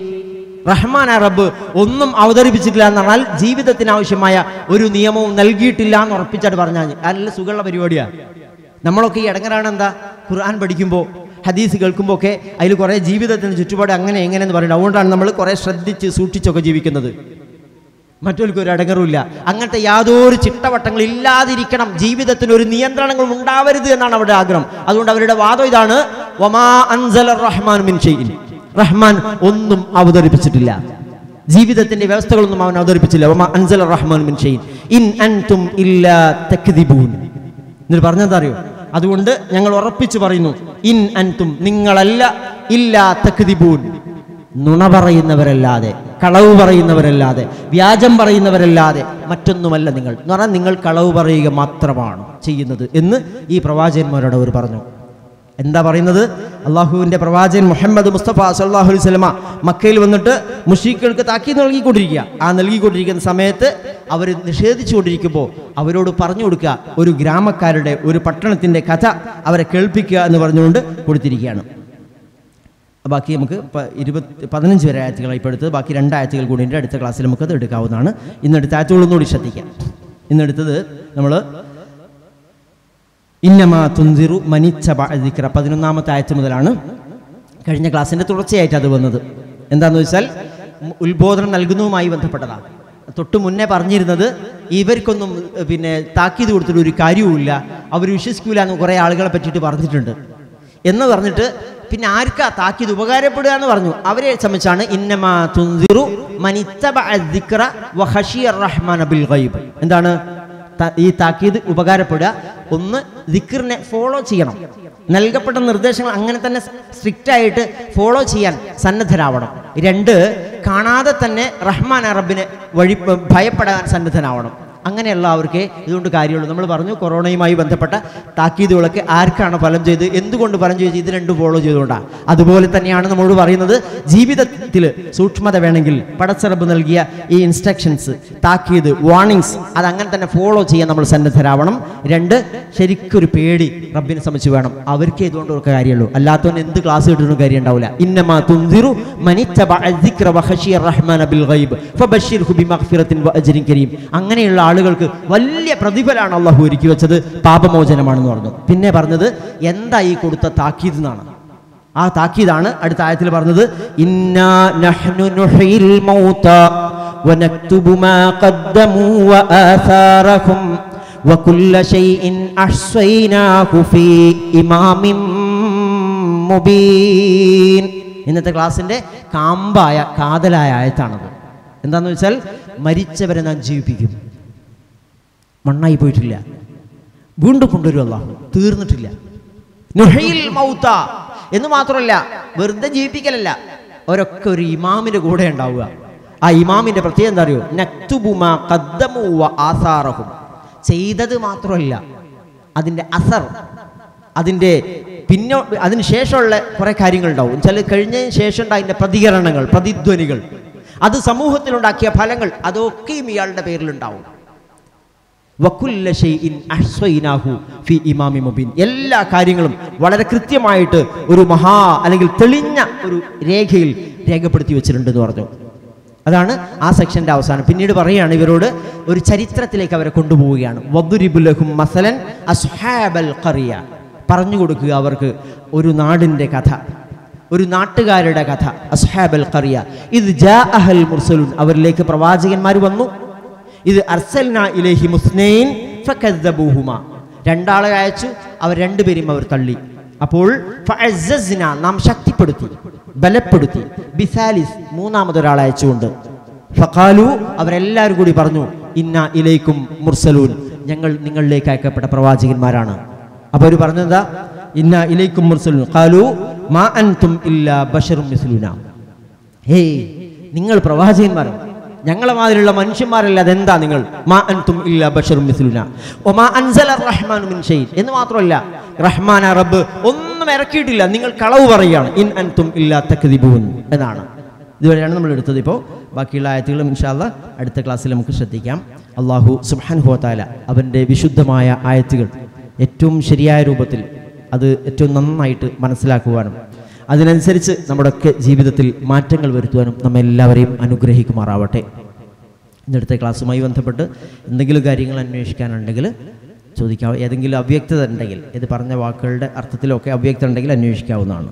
റഹ്മാൻ റബ്ബ് ഒന്നും അവതരിപ്പിച്ചിട്ടില്ല എന്ന് പറഞ്ഞാൽ ജീവിതത്തിന് ആവശ്യമായ ഒരു നിയമവും നൽകിയിട്ടില്ല എന്ന് ഉറപ്പിച്ചായിട്ട് പറഞ്ഞാൽ നല്ല സുഖമുള്ള പരിപാടിയാണ് നമ്മളൊക്കെ ഈ ഇടങ്ങറാണ് എന്താ ഖുർആൻ പഠിക്കുമ്പോൾ ഹദീസ് കേൾക്കുമ്പോൾ ഒക്കെ അതിൽ കുറേ ജീവിതത്തിന് ചുറ്റുപാട് അങ്ങനെ എങ്ങനെ എന്ന് പറയുന്നത് അതുകൊണ്ടാണ് നമ്മൾ കുറേ ശ്രദ്ധിച്ച് സൂക്ഷിച്ചൊക്കെ ജീവിക്കുന്നത് മറ്റൊരു ഒരു അടങ്ങറുമില്ല അങ്ങനത്തെ യാതൊരു ചിട്ടവട്ടങ്ങൾ ഇല്ലാതിരിക്കണം ജീവിതത്തിന് ഒരു നിയന്ത്രണങ്ങൾ ഉണ്ടാവരുത് എന്നാണ് അവരുടെ ആഗ്രഹം അതുകൊണ്ട് അവരുടെ വാദം ഇതാണ് വമാ അൻസല റഹ്മാൻ മിൻ ഷൈഇൻ റഹ്മാൻ ഒന്നും അവതരിപ്പിച്ചിട്ടില്ല ജീവിതത്തിന്റെ വ്യവസ്ഥകളൊന്നും അവൻ അവതരിപ്പിച്ചില്ല വമാ അൻസല റഹ്മാൻ മിൻ ഷൈഇൻ ഇൻ അൻതും ഇല്ലാ തക്ദിബൂൻ എന്നിട്ട് പറഞ്ഞെന്താ അറിയോ അതുകൊണ്ട് ഞങ്ങൾ ഉറപ്പിച്ചു പറയുന്നു ഇൻ അൻതും നിങ്ങളല്ല ഇല്ലാ തക്ദിബൂൻ നുണ പറയുന്നവരല്ലാതെ കളവ് പറയുന്നവരല്ലാതെ വ്യാജം പറയുന്നവരല്ലാതെ മറ്റൊന്നുമല്ല നിങ്ങൾ എന്ന് പറഞ്ഞാൽ നിങ്ങൾ കളവ് പറയുക മാത്രമാണ് ചെയ്യുന്നത് എന്ന് ഈ പ്രവാചകന്മാരോട് അവർ പറഞ്ഞു എന്താ പറയുന്നത് അള്ളാഹുവിൻ്റെ പ്രവാചകൻ മുഹമ്മദ് മുസ്തഫ സല്ലാഹു അലൈഹി സ്വലമ മക്കയിൽ വന്നിട്ട് മുഷീഖുകൾക്ക് താക്കീത് നൽകിക്കൊണ്ടിരിക്കുക ആ നൽകിക്കൊണ്ടിരിക്കുന്ന സമയത്ത് അവർ നിഷേധിച്ചുകൊണ്ടിരിക്കുമ്പോൾ അവരോട് പറഞ്ഞു കൊടുക്കുക ഒരു ഗ്രാമക്കാരുടെ ഒരു പട്ടണത്തിൻ്റെ കഥ അവരെ കേൾപ്പിക്കുക എന്ന് പറഞ്ഞുകൊണ്ട് കൊടുത്തിരിക്കുകയാണ് ബാക്കി നമുക്ക് പ- ഇരുപത്തി പതിനഞ്ച് വരെ ആയത്തുകളായി ഇപ്പോൾ എടുത്തത് ബാക്കി രണ്ട് ആയത്തുകൾ കൂടി ഉണ്ട് അടുത്ത ക്ലാസ്സിൽ നമുക്കത് എടുക്കാവുന്നതാണ് ഇന്നെടുത്ത ആയത്തുകളൊന്നുകൂടി ശ്രദ്ധിക്കാം ഇന്നെടുത്തത് നമ്മൾ ഇന്നമാ തുന്തിറു മനിച്ച ദിക്ര പതിനൊന്നാമത്തെ ആയത്ത് മുതലാണ് കഴിഞ്ഞ ക്ലാസ്സിൻ്റെ തുടർച്ചയായിട്ട് അത് വന്നത് എന്താണെന്ന് വെച്ചാൽ ഉം- ഉത്ബോധനം നൽകുന്നതുമായി ബന്ധപ്പെട്ടതാണ് തൊട്ട് മുന്നേ പറഞ്ഞിരുന്നത് ഇവർക്കൊന്നും ഏഹ്, പിന്നെ താക്കീത് കൊടുത്തിട്ട് ഒരു കാര്യവുമില്ല അവർ വിശ്വസിക്കൂല എന്ന് കുറേ ആളുകളെ പറ്റിയിട്ട് പറഞ്ഞിട്ടുണ്ട് എന്ന് പറഞ്ഞിട്ട് പിന്നെ ആർക്കാ താക്കീത് ഉപകാരപ്പെടുക എന്ന് പറഞ്ഞു അവരെ സംബന്ധിച്ചാണ് ഇന്നമാ തുന്തിറു മനിത്തബ ദിക്ര വഹഷിയ റഹ്മാൻ ബിൽ ഗൈബ് എന്താണ് ത- ഈ താക്കീത് ഉപകാരപ്പെടുക ഒന്ന് ദിക്കറിനെ ഫോളോ ചെയ്യണം നൽകപ്പെട്ട നിർദ്ദേശങ്ങൾ അങ്ങനെ തന്നെ സ്ട്രിക്റ്റ് ആയിട്ട് ഫോളോ ചെയ്യാൻ സന്നദ്ധരാവണം രണ്ട് കാണാതെ തന്നെ റഹ്മാൻ അറബിനെ വഴി ഭയപ്പെടാൻ സന്നദ്ധനാവണം അങ്ങനെയുള്ള അവർക്ക് ഇതുകൊണ്ട് കാര്യമുള്ളൂ നമ്മൾ പറഞ്ഞു കൊറോണയുമായി ബന്ധപ്പെട്ട താക്കീതുകളൊക്കെ ആർക്കാണ് ഫലം ചെയ്ത് എന്തുകൊണ്ട് ഫലം ചെയ്ത് ഇത് രണ്ടും ഫോളോ ചെയ്തുകൊണ്ടാണ് അതുപോലെ തന്നെയാണ് നമ്മളോട് പറയുന്നത് ജീവിതത്തിൽ സൂക്ഷ്മത വേണമെങ്കിൽ പടച്ചറബ് നൽകിയ ഈ ഇൻസ്ട്രക്ഷൻസ് താക്കീത് വാർണിങ്സ് അത് അങ്ങനെ തന്നെ ഫോളോ ചെയ്യാൻ നമ്മൾ സന്നദ്ധരാവണം രണ്ട് ശരിക്കൊരു പേടി റബ്ബിനെ സംബന്ധിച്ച് വേണം അവർക്ക് ഇതുകൊണ്ട് ഒരു കാര്യമുള്ളൂ അല്ലാത്തവൻ എന്ത് ക്ലാസ് കിട്ടുന്ന കാര്യം ഉണ്ടാവില്ല ഇന്നമാ തുൻസിറു മനിത്തബഅ الذِّكْرَ وَخَشِيَ الرَّحْمَنَ بِالْغَيْبِ فَبَشِّرْهُ بِمَغْفِرَةٍ وَأَجْرٍ كَرِيمٍ അങ്ങനെയുള്ള ആളുകൾക്ക് വലിയ പ്രതിഫലമാണ് അള്ളാഹു ഒരുക്കി വെച്ചത് പാപമോചനമാണെന്ന് പറഞ്ഞു പിന്നെ പറഞ്ഞത് എന്താ ഈ കൊടുത്ത താക്കീത് എന്നാണ് ആ താക്കീതാണ് അടുത്ത ആയത്തിൽ പറഞ്ഞത് ഇന്നാ നഹ്നു നുഹ്യിൽ മൗത വനക്തുബു മാ ഖദ്ദമു വആഥാറഹും وكل شيء أحصيناه في إمام മുബീൻ ഇന്നത്തെ ക്ലാസ്സിൻ്റെ കാമ്പായ കാതലായ ആയത്താണത് എന്താണെന്ന് വെച്ചാൽ മരിച്ചവരെ നാം ജീവിപ്പിക്കും മണ്ണായി പോയിട്ടില്ല വീണ്ടും കൊണ്ടുവരും അള്ളാഹു തീർന്നിട്ടില്ല നുഹയിൽ മൗത്ത എന്ന് മാത്രമല്ല വെറുതെ ജീവിപ്പിക്കലല്ല അവരൊക്കെ ഒരു ഇമാമിന്റെ കൂടെ ഉണ്ടാവുക ആ ഇമാമിന്റെ പ്രത്യേകത എന്താ അറിയോ നക്തുബുമാ ഖദ്ദമു വ ആസാറഹും ചെയ്തത് മാത്രമല്ല അതിൻ്റെ അസർ അതിൻ്റെ പിന്നെ അതിന് ശേഷമുള്ള കുറേ കാര്യങ്ങളുണ്ടാവും വെച്ചാൽ കഴിഞ്ഞതിന് ശേഷം അതിൻ്റെ പ്രതികരണങ്ങൾ പ്രതിധ്വനികൾ അത് സമൂഹത്തിലുണ്ടാക്കിയ ഫലങ്ങൾ അതൊക്കെയും ഇയാളുടെ പേരിലുണ്ടാവും വക്കുല്ല ഷൈഇൻ അഹ്സൈനാഹു ഫി ഇമാമി മുബീൻ എല്ലാ കാര്യങ്ങളും വളരെ കൃത്യമായിട്ട് ഒരു മഹാ അല്ലെങ്കിൽ തെളിഞ്ഞ ഒരു രേഖയിൽ രേഖപ്പെടുത്തി വെച്ചിട്ടുണ്ടെന്ന് പറഞ്ഞു അതാണ് ആ സെക്ഷന്റെ അവസാനം പിന്നീട് പറയുകയാണ് ഇവരോട് ഒരു ചരിത്രത്തിലേക്ക് അവരെ കൊണ്ടുപോവുകയാണ് വദ്ദുരിബുലഹും മസലൻ അസ്ഹാബൽ ഖറിയ പറഞ്ഞു കൊടുക്കുക അവർക്ക് ഒരു നാടിൻ്റെ കഥ ഒരു നാട്ടുകാരുടെ കഥ അസ്ഹാബൽ ഖറിയ ഇത് ജാ അഹൽ മുർസലുൻ അവരിലേക്ക് പ്രവാചകന്മാർ വന്നു ഇത് അർസൽന ഇലേഹി മുസ്നൈൻ ഫകദ്ദബൂഹുമ രണ്ടാളെ അയച്ചു അവർ രണ്ടുപേരും അവർ തള്ളി അപ്പോൾ ഫഅസ്സസ്ന നാം ശക്തിപ്പെടുത്തി ബലപ്പെടുത്തി ബിസാലിസ് മൂന്നാമതൊരാളെ അയച്ചുകൊണ്ട് ഫഖാലു അവരെല്ലാവരും കൂടി പറഞ്ഞു ഇന്ന ഇലൈക്കും മുർസലൂൻ ഞങ്ങൾ നിങ്ങളിലേക്ക് അയക്കപ്പെട്ട പ്രവാചകന്മാരാണ് അപ്പോൾ അവർ പറഞ്ഞെന്താ ഇന്ന ഇലൈക്കും മുർസലൂൻ ഖാലു മാ അൻതും ഇല്ലാ ബഷറും മിസ്ലുന ഹേയ് നിങ്ങൾ പ്രവാചകന്മാരാണ് ഞങ്ങളെ മാതിരിയുള്ള മനുഷ്യന്മാരല്ല അതെന്താ നിങ്ങൾ മാ അൻതും ഇല്ല ബഷറും മിസ്ലുന ഒമാ അൻസല റഹ്മാൻ മിൻ ഷൈൻ എന്ന് മാത്രമല്ല റഹ്മാൻ റബ്ബ് ഒന്നും ഇറക്കിയിട്ടില്ല നിങ്ങൾ കളവ് പറയുകയാണ് ഇൻ അൻതും ഇല്ല തക്ദിബൂൻ എന്നാണ് ഇതുവരെയാണ് നമ്മൾ എടുത്തത് ഇപ്പോൾ ബാക്കിയുള്ള ആയത്തുകളും ഇൻഷാല്ല അടുത്ത ക്ലാസ്സിൽ നമുക്ക് ശ്രദ്ധിക്കാം അള്ളാഹു സുബ്ഹാൻഹുവതാല അവൻ്റെ വിശുദ്ധമായ ആയത്തുകൾ ഏറ്റവും ശരിയായ രൂപത്തിൽ അത് ഏറ്റവും നന്നായിട്ട് മനസ്സിലാക്കുവാനും അതിനനുസരിച്ച് നമ്മുടെയൊക്കെ ജീവിതത്തിൽ മാറ്റങ്ങൾ വരുത്തുവാനും നമ്മെല്ലാവരെയും അനുഗ്രഹിക്കുമാറാവട്ടെ ഇന്നടുത്ത ക്ലാസ്സുമായി ബന്ധപ്പെട്ട് എന്തെങ്കിലും കാര്യങ്ങൾ അന്വേഷിക്കാനുണ്ടെങ്കിൽ ചോദിക്കാം ഏതെങ്കിലും അവ്യക്തത ഉണ്ടെങ്കിൽ ഇത് പറഞ്ഞ വാക്കുകളുടെ അർത്ഥത്തിലൊക്കെ അവ്യക്തത ഉണ്ടെങ്കിൽ അന്വേഷിക്കാവുന്നതാണ്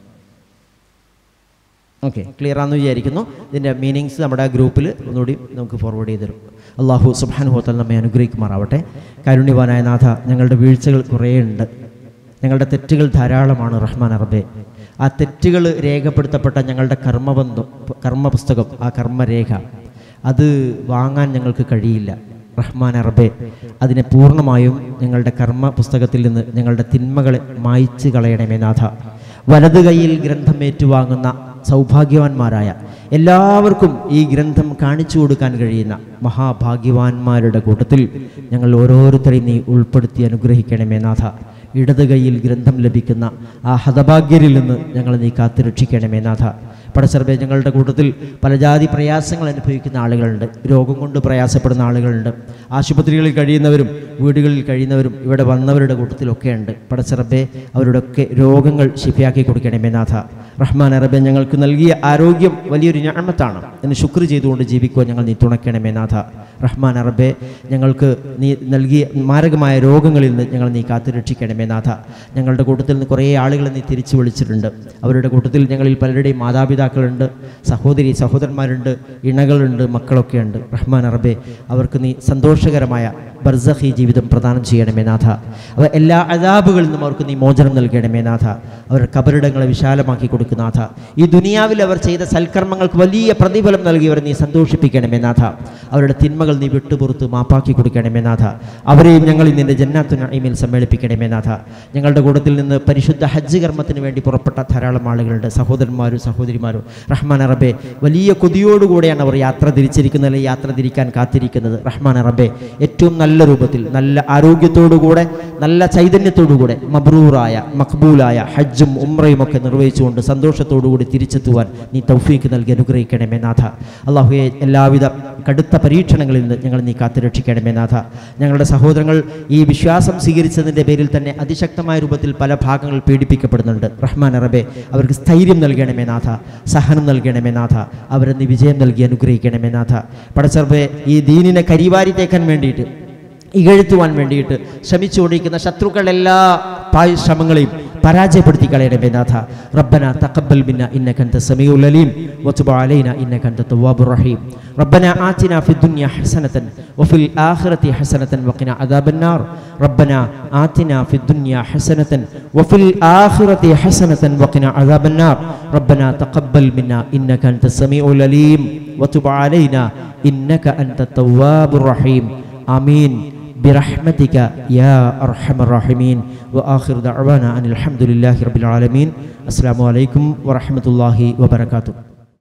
ഓക്കെ ക്ലിയർ ആണെന്ന് വിചാരിക്കുന്നു ഇതിൻ്റെ മീനിങ്സ് നമ്മുടെ ഗ്രൂപ്പിൽ ഒന്നുകൂടി നമുക്ക് ഫോർവേഡ് ചെയ്ത് തരും അള്ളാഹു സുബാനുഭവത്താൽ നമ്മെ അനുഗ്രഹിക്കുമാറാവട്ടെ കാരുണ്യവാനായ നാഥ ഞങ്ങളുടെ വീഴ്ചകൾ കുറേ ഉണ്ട് ഞങ്ങളുടെ തെറ്റുകൾ ധാരാളമാണ് റഹ്മാൻ അറബെ ആ തെറ്റുകൾ രേഖപ്പെടുത്തപ്പെട്ട ഞങ്ങളുടെ കർമ്മബന്ധം കർമ്മ പുസ്തകം ആ കർമ്മരേഖ അത് വാങ്ങാൻ ഞങ്ങൾക്ക് കഴിയില്ല റഹ്മാൻ അറബെ അതിനെ പൂർണ്ണമായും ഞങ്ങളുടെ കർമ്മ പുസ്തകത്തിൽ നിന്ന് ഞങ്ങളുടെ തിന്മകളെ മായ്ച്ചു കളയണമേ നാഥ വലത് കൈയിൽ ഗ്രന്ഥം ഏറ്റുവാങ്ങുന്ന സൗഭാഗ്യവാന്മാരായ എല്ലാവർക്കും ഈ ഗ്രന്ഥം കാണിച്ചു കൊടുക്കാൻ കഴിയുന്ന മഹാഭാഗ്യവാന്മാരുടെ കൂട്ടത്തിൽ ഞങ്ങൾ ഓരോരുത്തരെയും നീ ഉൾപ്പെടുത്തി അനുഗ്രഹിക്കണമേ നാഥ ഇടത് കൈയിൽ ഗ്രന്ഥം ലഭിക്കുന്ന ആ ഹതഭാഗ്യരിൽ നിന്ന് ഞങ്ങൾ നീ കാത്തുരക്ഷിക്കണമേ നാഥ പടച്ചർബെ ഞങ്ങളുടെ കൂട്ടത്തിൽ പല ജാതി പ്രയാസങ്ങൾ അനുഭവിക്കുന്ന ആളുകളുണ്ട് രോഗം കൊണ്ട് പ്രയാസപ്പെടുന്ന ആളുകളുണ്ട് ആശുപത്രികളിൽ കഴിയുന്നവരും വീടുകളിൽ കഴിയുന്നവരും ഇവിടെ വന്നവരുടെ കൂട്ടത്തിലൊക്കെ ഉണ്ട് പടച്ചറബെ അവരുടെയൊക്കെ രോഗങ്ങൾ ശിഫിയാക്കി കൊടുക്കണമേ നാഥ റഹ്മാൻ അറബെ ഞങ്ങൾക്ക് നൽകിയ ആരോഗ്യം വലിയൊരു ഞാമത്താണ് എന്ന് ശുക്ർ ചെയ്തുകൊണ്ട് ജീവിക്കുവാൻ ഞങ്ങൾ നീ തുണയ്ക്കണമേ നാഥ റഹ്മാൻ അറബെ ഞങ്ങൾക്ക് നീ നൽകിയ മാരകമായ രോഗങ്ങളിൽ നിന്ന് ഞങ്ങൾ നീ കാത്തുരക്ഷിക്കണമേ നാഥ ഞങ്ങളുടെ കൂട്ടത്തിൽ നിന്ന് കുറേ ആളുകളെ നീ തിരിച്ചു വിളിച്ചിട്ടുണ്ട് അവരുടെ കൂട്ടത്തിൽ ഞങ്ങളിൽ പലരുടെയും മാതാപിതാക്കളുണ്ട് സഹോദരി സഹോദരന്മാരുണ്ട് ഇണകളുണ്ട് മക്കളൊക്കെ ഉണ്ട് റഹ്മാൻ അറബെ അവർക്ക് നീ സന്തോഷകരമായ ബർസഹി ജീവിതം പ്രദാനം ചെയ്യണമേ നാഥ അവ എല്ലാ അതാബുകളിൽ നിന്നും അവർക്ക് നീ മോചനം നൽകണമേ നാഥ അവരുടെ കബറിടങ്ങളെ വിശാലമാക്കി കൊടുക്കും നാഥ ഈ ദുനിയാവിൽ അവർ ചെയ്ത സൽക്കർമ്മങ്ങൾക്ക് വലിയ പ്രതിഫലം നൽകിയവരെ നീ സന്തോഷിപ്പിക്കണമേ നാഥ അവരുടെ തിന്മകൾ നീ വിട്ടുപുറത്ത് മാപ്പാക്കി കൊടുക്കണമേ നാഥ അവരെയും ഞങ്ങൾ നിന്റെ ജന്നാത്തു നഈമിൽ സമ്മേളിപ്പിക്കണമേ നാഥ ഞങ്ങളുടെ കൂട്ടത്തിൽ നിന്ന് പരിശുദ്ധ ഹജ്ജ് കർമ്മത്തിന് വേണ്ടി പുറപ്പെട്ട ധാരാളം ആളുകളുണ്ട് സഹോദരന്മാരും സഹോദരിമാരും റഹ്മാൻ അറബെ വലിയ കൊതിയോടുകൂടെയാണ് അവർ യാത്ര തിരിച്ചിരിക്കുന്നത് അല്ലെങ്കിൽ യാത്ര തിരിക്കാൻ കാത്തിരിക്കുന്നത് റഹ്മാൻ അറബെ ഏറ്റവും നല്ല രൂപത്തിൽ നല്ല ആരോഗ്യത്തോടുകൂടെ നല്ല ചൈതന്യത്തോടുകൂടെ മബ്രൂറായ മഖ്ബൂലായ ഹജ്ജും ഉംറയും ഒക്കെ നിർവഹിച്ചുകൊണ്ട് സന്തോഷത്തോടുകൂടി തിരിച്ചെത്തുവാൻ നീ തൗഫീക്ക് നൽകി അനുഗ്രഹിക്കണമേ നാഥ അള്ളാഹുയെ എല്ലാവിധ കടുത്ത പരീക്ഷണങ്ങളിൽ നിന്ന് ഞങ്ങൾ നീ കാത്തുരക്ഷിക്കണമേ നാഥ ഞങ്ങളുടെ സഹോദരങ്ങൾ ഈ വിശ്വാസം സ്വീകരിച്ചതിൻ്റെ പേരിൽ തന്നെ അതിശക്തമായ രൂപത്തിൽ പല ഭാഗങ്ങൾ പീഡിപ്പിക്കപ്പെടുന്നുണ്ട് റഹ്മാൻ അറബെ അവർക്ക് സ്ഥൈര്യം നൽകണമേ നാഥ സഹനം നൽകണമേ നാഥ അവരെ നീ വിജയം നൽകി അനുഗ്രഹിക്കണമേ നാഥ പടച്ചർബെ ഈ ദീനിനെ കരിവാരി തേക്കാൻ വേണ്ടിയിട്ട് ഇകഴ്ത്തുവാൻ വേണ്ടിയിട്ട് ശ്രമിച്ചുകൊണ്ടിരിക്കുന്ന ശത്രുക്കളുടെ എല്ലാ പായ് ശ്രമങ്ങളെയും പരാജയപ്പെടുത്തി കളയണമേ നാഥ റബ്ബന തഖബ്ബൽ മിന്ന ഇന്നക അൻത സമീഉൽ അലീം വതുബ് അലൈന ഇന്നക അൻത തവ്വാബുർ റഹീം റബ്ബന ആതിന ഫിദ് ദുനിയ ഹസനതൻ വഫിൽ ആഖിറതി ഹസനതൻ വഖിന അദാബൻ നാർ റബ്ബന ആതിന ഫിദ് ദുനിയ ഹസനതൻ വഫിൽ ആഖിറതി ഹസനതൻ വഖിന അദാബൻ നാർ റബ്ബന തഖബ്ബൽ മിന്ന ഇന്നക അൻത സമീഉൽ അലീം വതുബ് അലൈന ഇന്നക അൻത തവ്വാബുർ റഹീം ആമീൻ برحمتك يا أرحم الراحمين وآخر دعوانا أن الحمد لله رب العالمين السلام عليكم ورحمة الله وبركاته